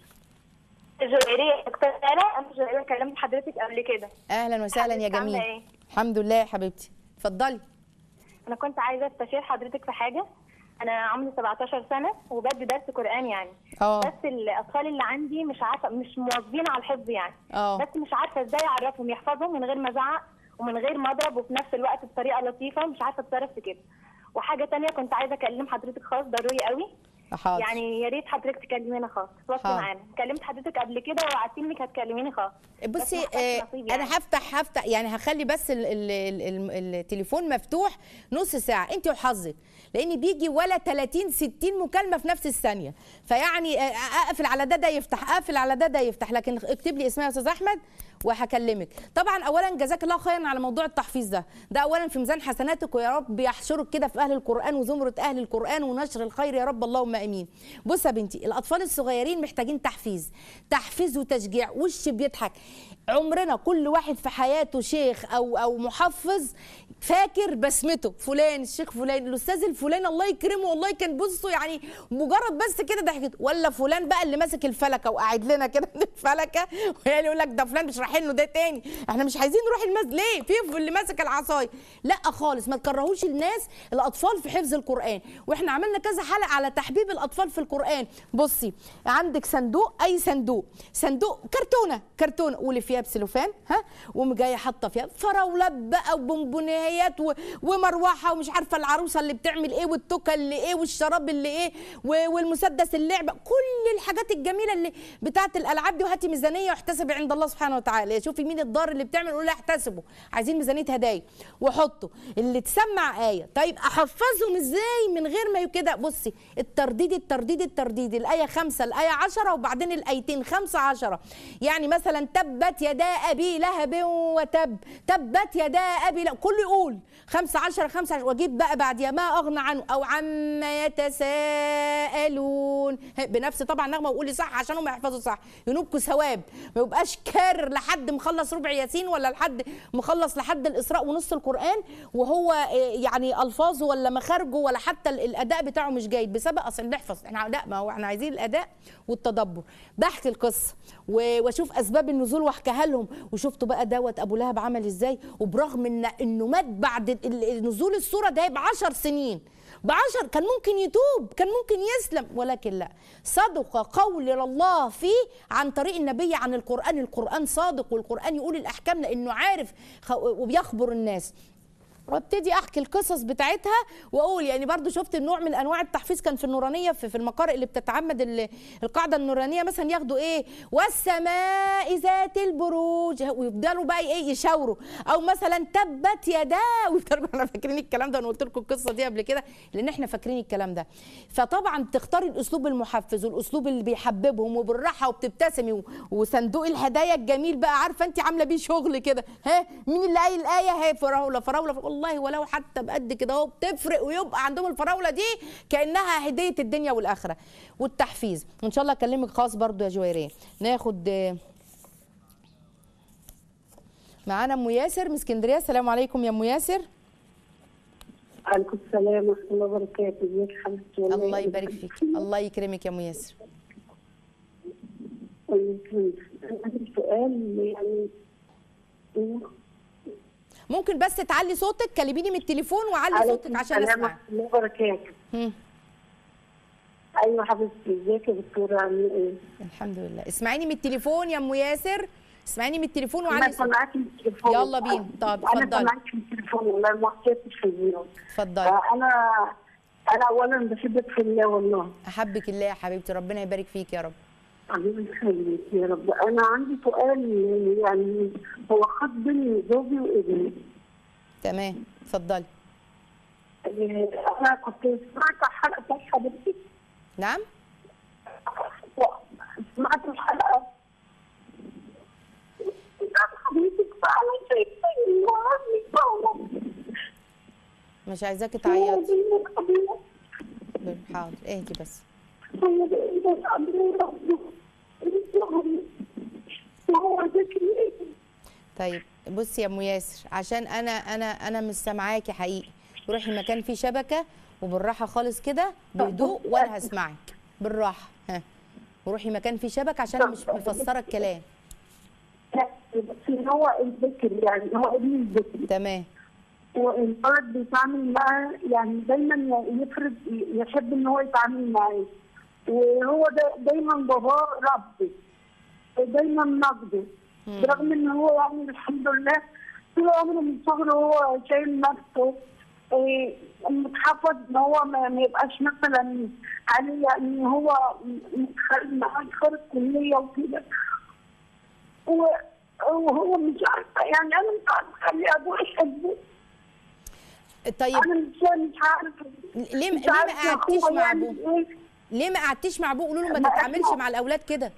جويرية دكتور سارة أنا جويرية كلمت حضرتك قبل كده اهلا وسهلا يا حضرتك عاملة جميل ايه؟ الحمد لله يا حبيبتي اتفضلي أنا كنت عايزة أستشير حضرتك في حاجة أنا عمري 17 سنة وبدي درس قرآن يعني اه بس الأطفال اللي عندي مش عارفة مش مواظبين على الحفظ يعني اه بس مش عارفة إزاي أعرفهم يحفظوا من غير ما أزعق ومن غير ما أضرب وفي نفس الوقت بطريقة لطيفة مش عارفة أتصرف في كده وحاجة تانية كنت عايزة أكلم حضرتك خاص ضروري قوي حاضر يعني يا ريت حضرتك تكلمينا خاص تواصلي حاضر. معانا كلمت حضرتك قبل كده ووعدتي انك هتكلميني خاص بس بصي ما حصلش آه نصيب انا يعني. هفتح هفتح يعني هخلي بس ال ال ال ال التليفون مفتوح نص ساعه انت وحظك لان بيجي ولا 30 60 مكالمه في نفس الثانيه فيعني آه، اقفل على ده ده يفتح اقفل على ده ده يفتح لكن اكتب لي اسمها يا استاذ احمد وهكلمك طبعا اولا جزاك الله خيرا على موضوع التحفيظ ده ده اولا في ميزان حسناتك ويا رب يحشرك كده في اهل القران وزمره اهل القران ونشر الخير يا رب اللهم امين بص يا بنتي الاطفال الصغيرين محتاجين تحفيز تحفيز وتشجيع وش بيضحك عمرنا كل واحد في حياته شيخ او او محفظ فاكر بسمته فلان الشيخ فلان الاستاذ الفلاني الله يكرمه والله كان بصوا يعني مجرد بس كده ضحكت ولا فلان بقى اللي ماسك الفلكه وقاعد لنا كده من الفلكه وهي يقول لك ده فلان مش رايحين له ده تاني احنا مش عايزين نروح المسجد ليه في اللي ماسك العصايه لا خالص ما تكرهوش الناس الاطفال في حفظ القران واحنا عملنا كذا حلقه على تحبيب الاطفال في القران بصي عندك صندوق اي صندوق صندوق كرتونه كرتونه قولي فيها بسلوفان ها وقوم جايه حاطه فيها فراولات بقى وبونبونيات و- ومروحه ومش عارفه العروسه اللي بتعمل ايه والتوكه اللي ايه والشراب اللي ايه و- والمسدس اللعبه كل الحاجات الجميله اللي بتاعه الالعاب دي وهاتي ميزانيه واحتسبي عند الله سبحانه وتعالى تعالى شوفي مين الدار اللي بتعمل قولوا لها احتسبوا عايزين ميزانيه هدايا وحطوا اللي تسمع ايه طيب احفظهم ازاي من غير ما كده بصي الترديد الترديد الترديد الايه خمسة الايه عشرة وبعدين الايتين خمسة عشرة يعني مثلا تبت يدا ابي لهب وتب تبت يدا ابي لهب كله يقول خمسة عشرة خمسة عشرة واجيب بقى بعديها ما اغنى عنه او عما يتساءلون بنفس طبعا نغمه وقولي صح عشان هم يحفظوا صح ينوبكوا ثواب ما يبقاش كارر لحد مخلص ربع ياسين ولا لحد مخلص لحد الاسراء ونص القران وهو آه، يعني الفاظه ولا مخارجه ولا حتى ال- الاداء بتاعه مش جيد بسبب اصل نحفظ احنا لا ما هو احنا عايزين الاداء والتدبر بحكي القصه و- واشوف اسباب النزول واحكيها لهم وشفتوا بقى دوت ابو لهب عمل ازاي وبرغم ان انه مات بعد ال- ال- نزول السوره ده بعشر سنين بعشر كان ممكن يتوب كان ممكن يسلم ولكن لا صدق قول الله فيه عن طريق النبي عن القرآن القرآن صادق والقرآن يقول الأحكام لأنه عارف خ- وبيخبر الناس وابتدي احكي القصص بتاعتها واقول يعني برضو شفت النوع من انواع التحفيز كان في النورانيه في, في المقارئ اللي بتتعمد ال- القاعده النورانيه مثلا ياخدوا ايه والسماء ذات البروج ويفضلوا بقى ايه يشاوروا او مثلا تبت يدا ويفضلوا احنا فاكرين الكلام ده انا قلت لكم القصه دي قبل كده لان احنا فاكرين الكلام ده فطبعا تختاري الاسلوب المحفز والاسلوب اللي بيحببهم وبالراحه وبتبتسمي و- وصندوق الهدايا الجميل بقى عارفه انت عامله بيه شغل كده ها مين اللي قايل الايه هي فراوله فراوله والله ولو حتى بقد كده اهو بتفرق ويبقى عندهم الفراوله دي كانها هديه الدنيا والاخره والتحفيز وان شاء الله اكلمك خاص برضو يا جويريه ناخد آه، معانا ام ياسر من اسكندريه السلام عليكم يا ام ياسر عليكم السلام ورحمة الله وبركاته ازيك يا حبيبتي والله الله يبارك فيك الله يكرمك يا ام ياسر الله يكرمك. أنا عندي سؤال يعني ممكن بس تعلي صوتك كلميني من التليفون وعلي صوتك عشان السلام اسمع ورحمة الله وبركاته هم، أيوة حبيبتي ازيك يا دكتورة عاملة إيه؟ الحمد لله اسمعيني من التليفون يا ام ياسر اسمعيني من التليفون أنا وعلي صوتك سامعاكي من التليفون يلا بينا. طب أنا اتفضلي. سامعاكي من التليفون والله ما حكيتش في اليوم اتفضلي أنا أنا أولا بحبك في الله والله احبك الله يا حبيبتي ربنا يبارك فيك يا رب الله يخليك يا رب أنا عندي سؤال يعني هو خط بين زوجي وابني تمام اتفضلي أنا كنت سمعت الحلقة بتاعت حضرتك نعم سمعت الحلقة بتاعت حضرتك فأنا شايفة إن عمي فوضى مش عايزاكي تعيطي حاضر اهدي بس وهو ذكي طيب بصي يا ام ياسر عشان انا انا انا مش سامعاكي حقيقي روحي مكان فيه شبكه وبالراحه خالص كده بهدوء وانا هسمعك بالراحه ها وروحي مكان فيه شبكه عشان أنا مش مفسره الكلام بس هو الذكر يعني هو ابن الذكر تمام والولد بيتعامل معاه يعني دايما يفرض يحب ان هو يتعامل معاه وهو دا دايما باباه ربي دايما نقده برغم ان هو يعني الحمد لله طول عمره من صغره هو شايل نفسه إيه، متحفظ ان هو ما ما يبقاش مثلا عليه يعني هو متخرج معاه خارج كليه وكده و- وهو مش عارفه يعني انا مش عارفه اخلي ابوه يحبه طيب انا مش مش عارفه ليه مش ليه ما عارفة قعدتيش هو مع يعني ابوه إيه. ليه ما قعدتيش مع ابوه قولوا له ما ما تتعاملش إحنا- مع الاولاد كده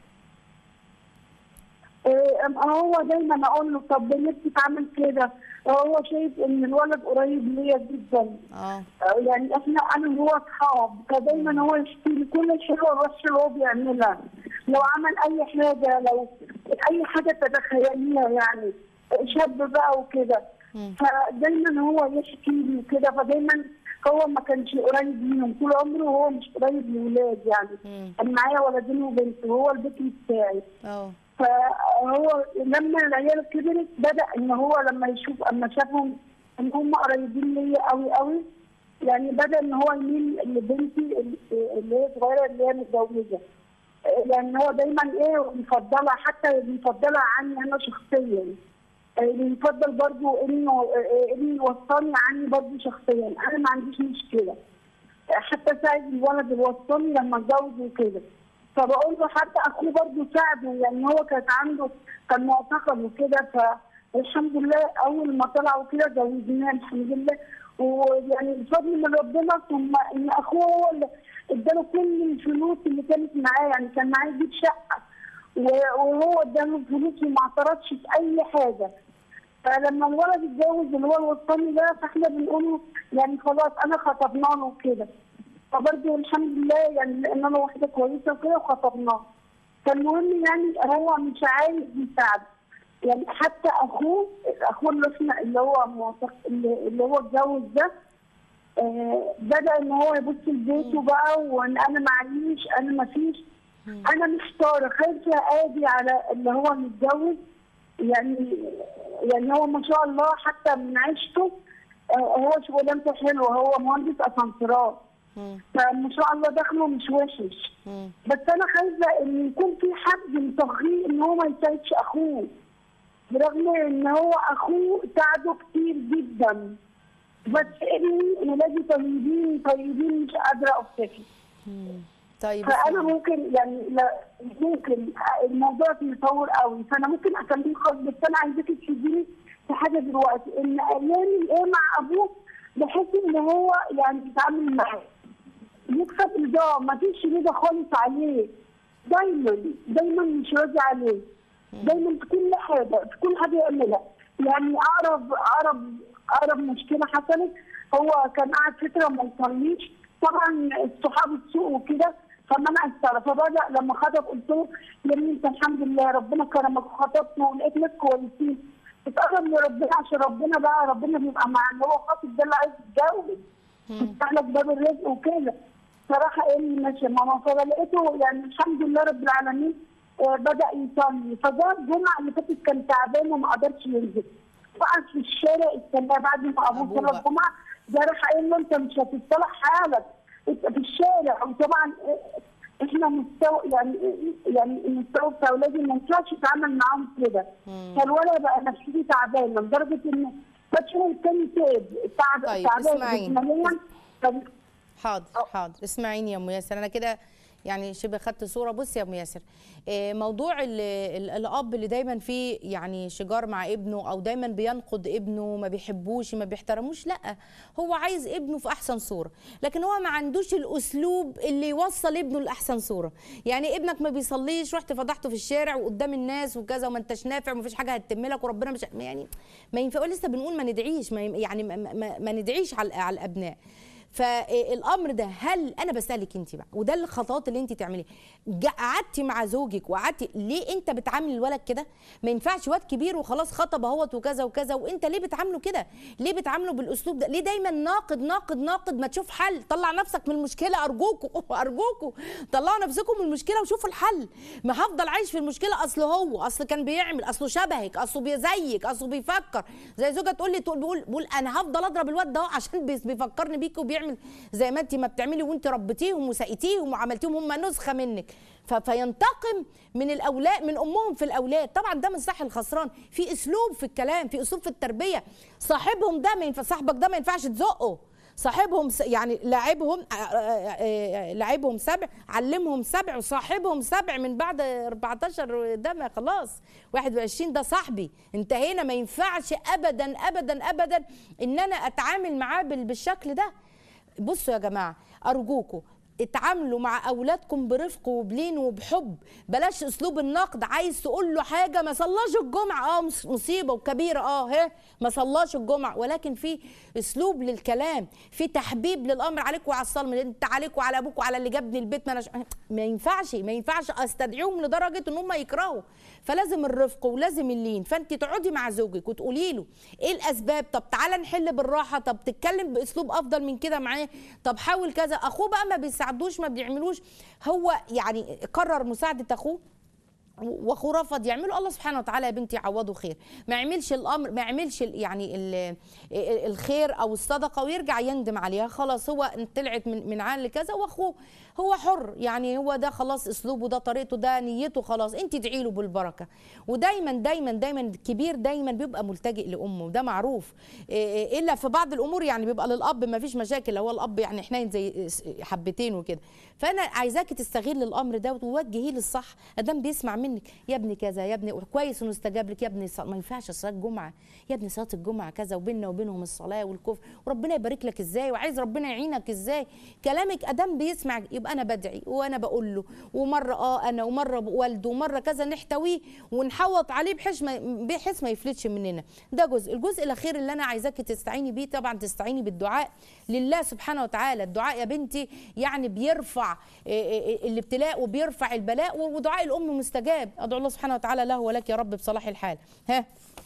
إيه، أما هو دايما اقول له طب ليه بتتعامل كده؟ هو شايف ان الولد قريب ليا جدا اه آه، يعني احنا انا وهو اصحاب فدايما هو يشتكي لي كل الشيء الوحشه اللي هو بيعملها لو عمل اي حاجه لو اي حاجه تتخيليها يعني شاب بقى وكده مم. فدايما هو يشكي لي وكده فدايما هو ما كانش قريب منهم طول عمره هو مش قريب لولاد يعني مم. كان معايا ولدين وبنت وهو البيت بتاعي اه فهو لما العيال كبرت بدا ان هو لما يشوف اما شافهم ان هم قريبين ليا قوي قوي يعني بدا ان هو يميل لبنتي اللي هي صغيره اللي هي متجوزه لان هو دايما ايه بيفضلها حتى بيفضلها عني انا شخصيا بيفضل برضو انه انه يوصلني عني برضو شخصيا انا ما عنديش مشكله حتى ساعد الولد اللي وصلني لما اتجوز وكده فبقول له حتى اخوه برضه ساعده يعني هو كان عنده كان معتقل وكده فالحمد لله اول ما طلعوا كده جوزناه الحمد لله ويعني بفضل من ربنا ثم ان اخوه هو اللي اداله كل الفلوس اللي كانت معاه يعني كان معاه يجيب شقه و- وهو اداله الفلوس وما اعترضش في اي حاجه فلما الولد اتجوز اللي هو الوسطاني ده فاحنا بنقول له يعني خلاص انا خطبنا له كده فبرضه الحمد لله يعني لان انا واحده كويسه وكده وخطبناه فالمهم يعني هو مش عايز يساعد يعني حتى اخوه اخوه اللي احنا اللي هو معتق- اللي اللي هو اتجوز ده آه بدا ان هو يبص لبيته بقى وان انا معيش انا ما فيش انا محتاره خايفه اجي على اللي هو متجوز يعني يعني هو ما شاء الله حتى من عيشته آه، هو شغلانته حلوه هو مهندس اسانسيرات مم. فما شاء الله دخله مش وحش مم. بس انا خايفه ان يكون في حد مطغيه ان هو ما يساعدش اخوه برغم ان هو اخوه ساعده كتير جدا بس ابني ولادي طيبين طيبين مش قادره اوصفه طيب فانا اسمعي. ممكن يعني لا ممكن الموضوع يتطور قوي فانا ممكن اكلمك خالص بس انا عايزاكي تفيديني في حاجه دلوقتي ان ايامي ايه مع ابوه بحيث ان هو يعني يتعامل معاه يكسب رضاه ما فيش رضا خالص عليه دايما دايما مش راضي عليه دايما في كل حاجه في كل حاجه يعملها يعني اقرب اقرب اقرب مشكله حصلت هو كان قاعد فتره ما وصلنيش طبعا الصحاب السوق وكده فمنع الصلاه فبدا لما خطب قلت له يا ابني انت الحمد لله ربنا كرمك وخطبت ولقيت ناس كويسين اتقرب لربنا عشان ربنا بقى ربنا بيبقى مع اللي هو خاطب ده اللي عايز يتجوز يفتح لك باب الرزق وكده صراحه قال لي ماشي يا ماما فلقيته يعني الحمد لله رب العالمين آه، بدا يصلي فجاء الجمعه اللي فاتت كان تعبان وما قدرش ينزل وقعد في الشارع استناه بعد ما ابوه أبوه صلى بقى. الجمعه ده راح قايل له انت مش هتتصلح حالك انت في الشارع وطبعا آه، احنا مستوى يعني يعني المستوى بتاع اولادي ما ينفعش يتعامل معاهم كده فالولد بقى نفسيتي تعبانه لدرجه ان بشوف التاني تاب تعب طيب، تعبان اسمعيني. جسمانيا طب حاضر حاضر اسمعيني يا ام ياسر انا كده يعني شبه خدت صوره بصي يا ام ياسر آه، موضوع ال- ال- الاب اللي دايما فيه يعني شجار مع ابنه او دايما بينقد ابنه ما بيحبوش ما بيحترموش لا هو عايز ابنه في احسن صوره لكن هو ما عندوش الاسلوب اللي يوصل ابنه لاحسن صوره يعني ابنك ما بيصليش رحت فضحته في الشارع وقدام الناس وكذا وما انتش نافع وما فيش حاجه هتتم لك وربنا مش يعني ما ينفع لسه بنقول ما ندعيش ما ي- يعني ما, ما, ما ندعيش على على الابناء فالامر ده هل انا بسالك انت بقى وده الخطوات اللي انت تعمليها جا- قعدتي مع زوجك وقعدتي ليه انت بتعامل الولد كده ما ينفعش واد كبير وخلاص خطب اهوت وكذا وكذا وانت ليه بتعامله كده ليه بتعامله بالاسلوب ده ليه دايما ناقد ناقد ناقد ما تشوف حل طلع نفسك من المشكله ارجوكوا ارجوكوا طلعوا نفسكم من المشكله وشوفوا الحل ما هفضل عايش في المشكله اصل هو اصل كان بيعمل اصله شبهك اصله بيزيك اصله بيفكر زي زوجة تقول لي تقول بيقول بيقول انا هفضل اضرب الواد ده عشان بيس- بيفكرني بيك وبيعمل زي ما انت ما بتعملي وانت ربيتيهم وسقيتيهم وعملتيهم هم نسخه منك ف- فينتقم من الاولاد من امهم في الاولاد طبعا ده من صح الخسران في اسلوب في الكلام في اسلوب في التربيه صاحبهم ده ما ينفع صاحبك ده ما ينفعش تزقه صاحبهم س- يعني لاعبهم آه، آه، آه، لاعبهم سبع علمهم سبع وصاحبهم سبع من بعد 14 ده ما خلاص 21 ده صاحبي انتهينا ما ينفعش ابدا ابدا ابدا ان انا اتعامل معاه بال- بالشكل ده بصوا يا جماعه ارجوكم اتعاملوا مع اولادكم برفق وبلين وبحب بلاش اسلوب النقد عايز تقول له حاجه ما صلاش الجمعه اه مص- مصيبه وكبيره اه ها ما صلاش الجمعه ولكن في اسلوب للكلام في تحبيب للامر عليك وعلى الصلاه انت عليك وعلى ابوك وعلى اللي جابني البيت ما أنا ش... ما ينفعش ما ينفعش استدعيهم لدرجه ان هم يكرهوا فلازم الرفق ولازم اللين فانت تقعدي مع زوجك وتقولي له ايه الاسباب طب تعالى نحل بالراحه طب تتكلم باسلوب افضل من كده معاه طب حاول كذا اخوه بقى ما بيساعدوش ما بيعملوش هو يعني قرر مساعده اخوه واخوه رفض يعمله الله سبحانه وتعالى يا بنتي يعوضه خير ما يعملش الامر ما يعملش ال- يعني ال- ال- الخير او الصدقه ويرجع يندم عليها خلاص هو طلعت من من عن لكذا واخوه هو حر يعني هو ده خلاص اسلوبه ده طريقته ده نيته خلاص انت ادعي له بالبركه ودايما دايما دايما الكبير دايما بيبقى ملتجئ لامه ده معروف إيه- الا في بعض الامور يعني بيبقى للاب ما فيش مشاكل هو الاب يعني حنين زي حبتين وكده فانا عايزاكي تستغل الامر ده وتوجهيه للصح ادام بيسمع منك يا ابني كذا يا ابني كويس انه استجاب لك يا ابني ص- ما ينفعش صلاه الجمعه يا ابني صلاه الجمعه كذا وبيننا وبينهم الصلاه والكفر وربنا يبارك لك ازاي وعايز ربنا يعينك ازاي كلامك ادام بيسمع يبقى انا بدعي وانا بقول له ومره اه انا ومره والده ومره كذا نحتويه ونحوط عليه بحيث ما بحيث ما يفلتش مننا ده جزء الجزء الاخير اللي انا عايزاكي تستعيني بيه طبعا تستعيني بالدعاء لله سبحانه وتعالى الدعاء يا بنتي يعني بيرفع إيه إيه الابتلاء وبيرفع البلاء ودعاء الام مستجاب ادعو الله سبحانه وتعالى له ولك يا رب بصلاح الحال ها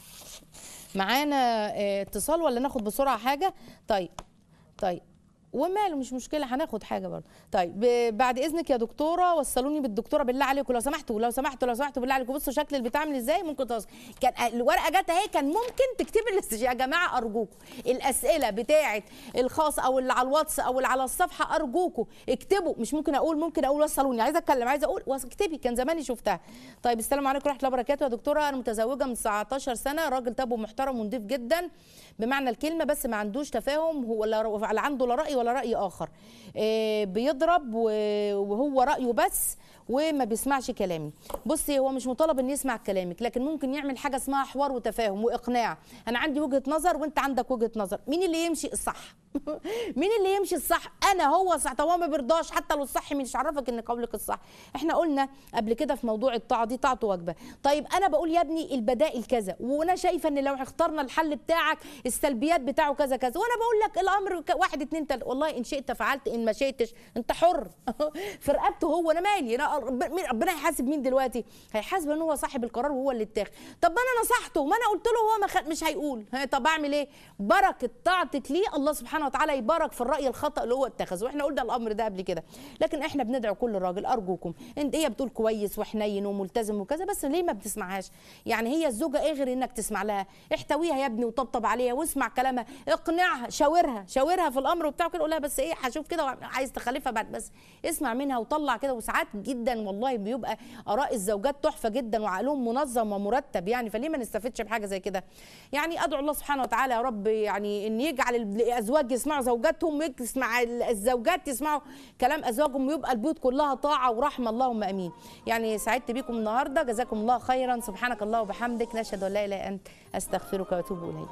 معانا آه، اتصال ولا ناخد بسرعه حاجه طيب طيب وماله مش مشكله هناخد حاجه برضه طيب ب- بعد اذنك يا دكتوره وصلوني بالدكتوره بالله عليكم لو سمحتوا لو سمحتوا لو سمحتوا بالله عليكم بصوا شكل البتاع عامل ازاي ممكن توصل كان الورقه جت اهي كان ممكن تكتبي الاستش يا جماعه ارجوكم الاسئله بتاعه الخاص او اللي على الواتس او اللي على الصفحه ارجوكم اكتبوا مش ممكن اقول ممكن اقول وصلوني عايزه اتكلم عايزه اقول وص- اكتبي كان زماني شفتها طيب السلام عليكم ورحمه الله وبركاته يا دكتوره انا متزوجه من 19 سنه راجل طيب محترم ونضيف جدا بمعنى الكلمه بس ما عندوش تفاهم هو لا لا عنده لا راي ولا راي اخر آه، بيضرب و- وهو رايه بس وما بيسمعش كلامي بصي هو مش مطالب ان يسمع كلامك لكن ممكن يعمل حاجه اسمها حوار وتفاهم واقناع انا عندي وجهه نظر وانت عندك وجهه نظر مين اللي يمشي الصح مين اللي يمشي الصح انا هو صح طب هو ما بيرضاش حتى لو الصح مش عرفك ان قولك الصح احنا قلنا قبل كده في موضوع الطاعه دي طاعته واجبه طيب انا بقول يا ابني البدائل كذا وانا شايفه ان لو اخترنا الحل بتاعك السلبيات بتاعه كذا كذا وانا بقول لك الامر ك- واحد اتنين تلاته والله ان شئت فعلت ان ما شئتش انت حر في رقبته هو انا مالي انا رب- مين- ربنا هيحاسب مين دلوقتي هيحاسب ان هو صاحب القرار وهو اللي اتاخد طب ما انا نصحته ما انا قلت له هو ما خ... مش هيقول ها، طب اعمل ايه بركه طاعتك ليه الله سبحانه وتعالى يبارك في الراي الخطا اللي هو اتخذه واحنا قلنا الامر ده قبل كده لكن احنا بندعو كل راجل ارجوكم انت هي بتقول كويس وحنين وملتزم وكذا بس ليه ما بتسمعهاش يعني هي الزوجه ايه غير انك تسمع لها احتويها يا ابني وطبطب عليها واسمع كلامها اقنعها شاورها شاورها في الامر وبتاع كده قول لها بس ايه هشوف كده عايز تخلفها بعد بس اسمع منها وطلع كده وساعات جدا والله بيبقى اراء الزوجات تحفه جدا وعقلهم منظم ومرتب يعني فليه ما نستفدش بحاجه زي كده يعني ادعو الله سبحانه وتعالى يا رب يعني ان يجعل الازواج يسمعوا زوجاتهم ويسمع الزوجات يسمعوا كلام ازواجهم ويبقى البيوت كلها طاعه ورحمه اللهم امين يعني سعدت بكم النهارده جزاكم الله خيرا سبحانك الله وبحمدك نشهد ان لا اله الا انت استغفرك واتوب اليك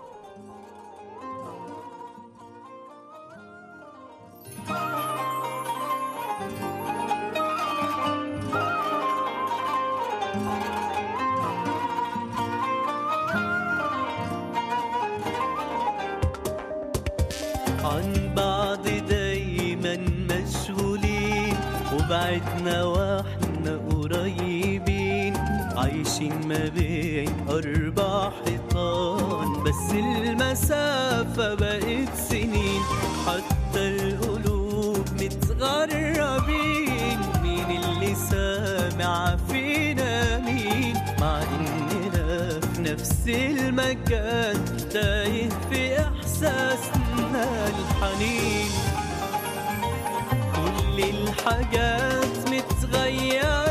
عن بعض دايما مشغولين وبعدنا واحنا قريبين عايشين ما بين أربع حيطان بس المسافة بقت سنين حتى القلوب متغربين مين اللي سامع فينا مين مع إننا في نفس المكان تايه في إحساسنا الحنين كل الحاجات متغيرة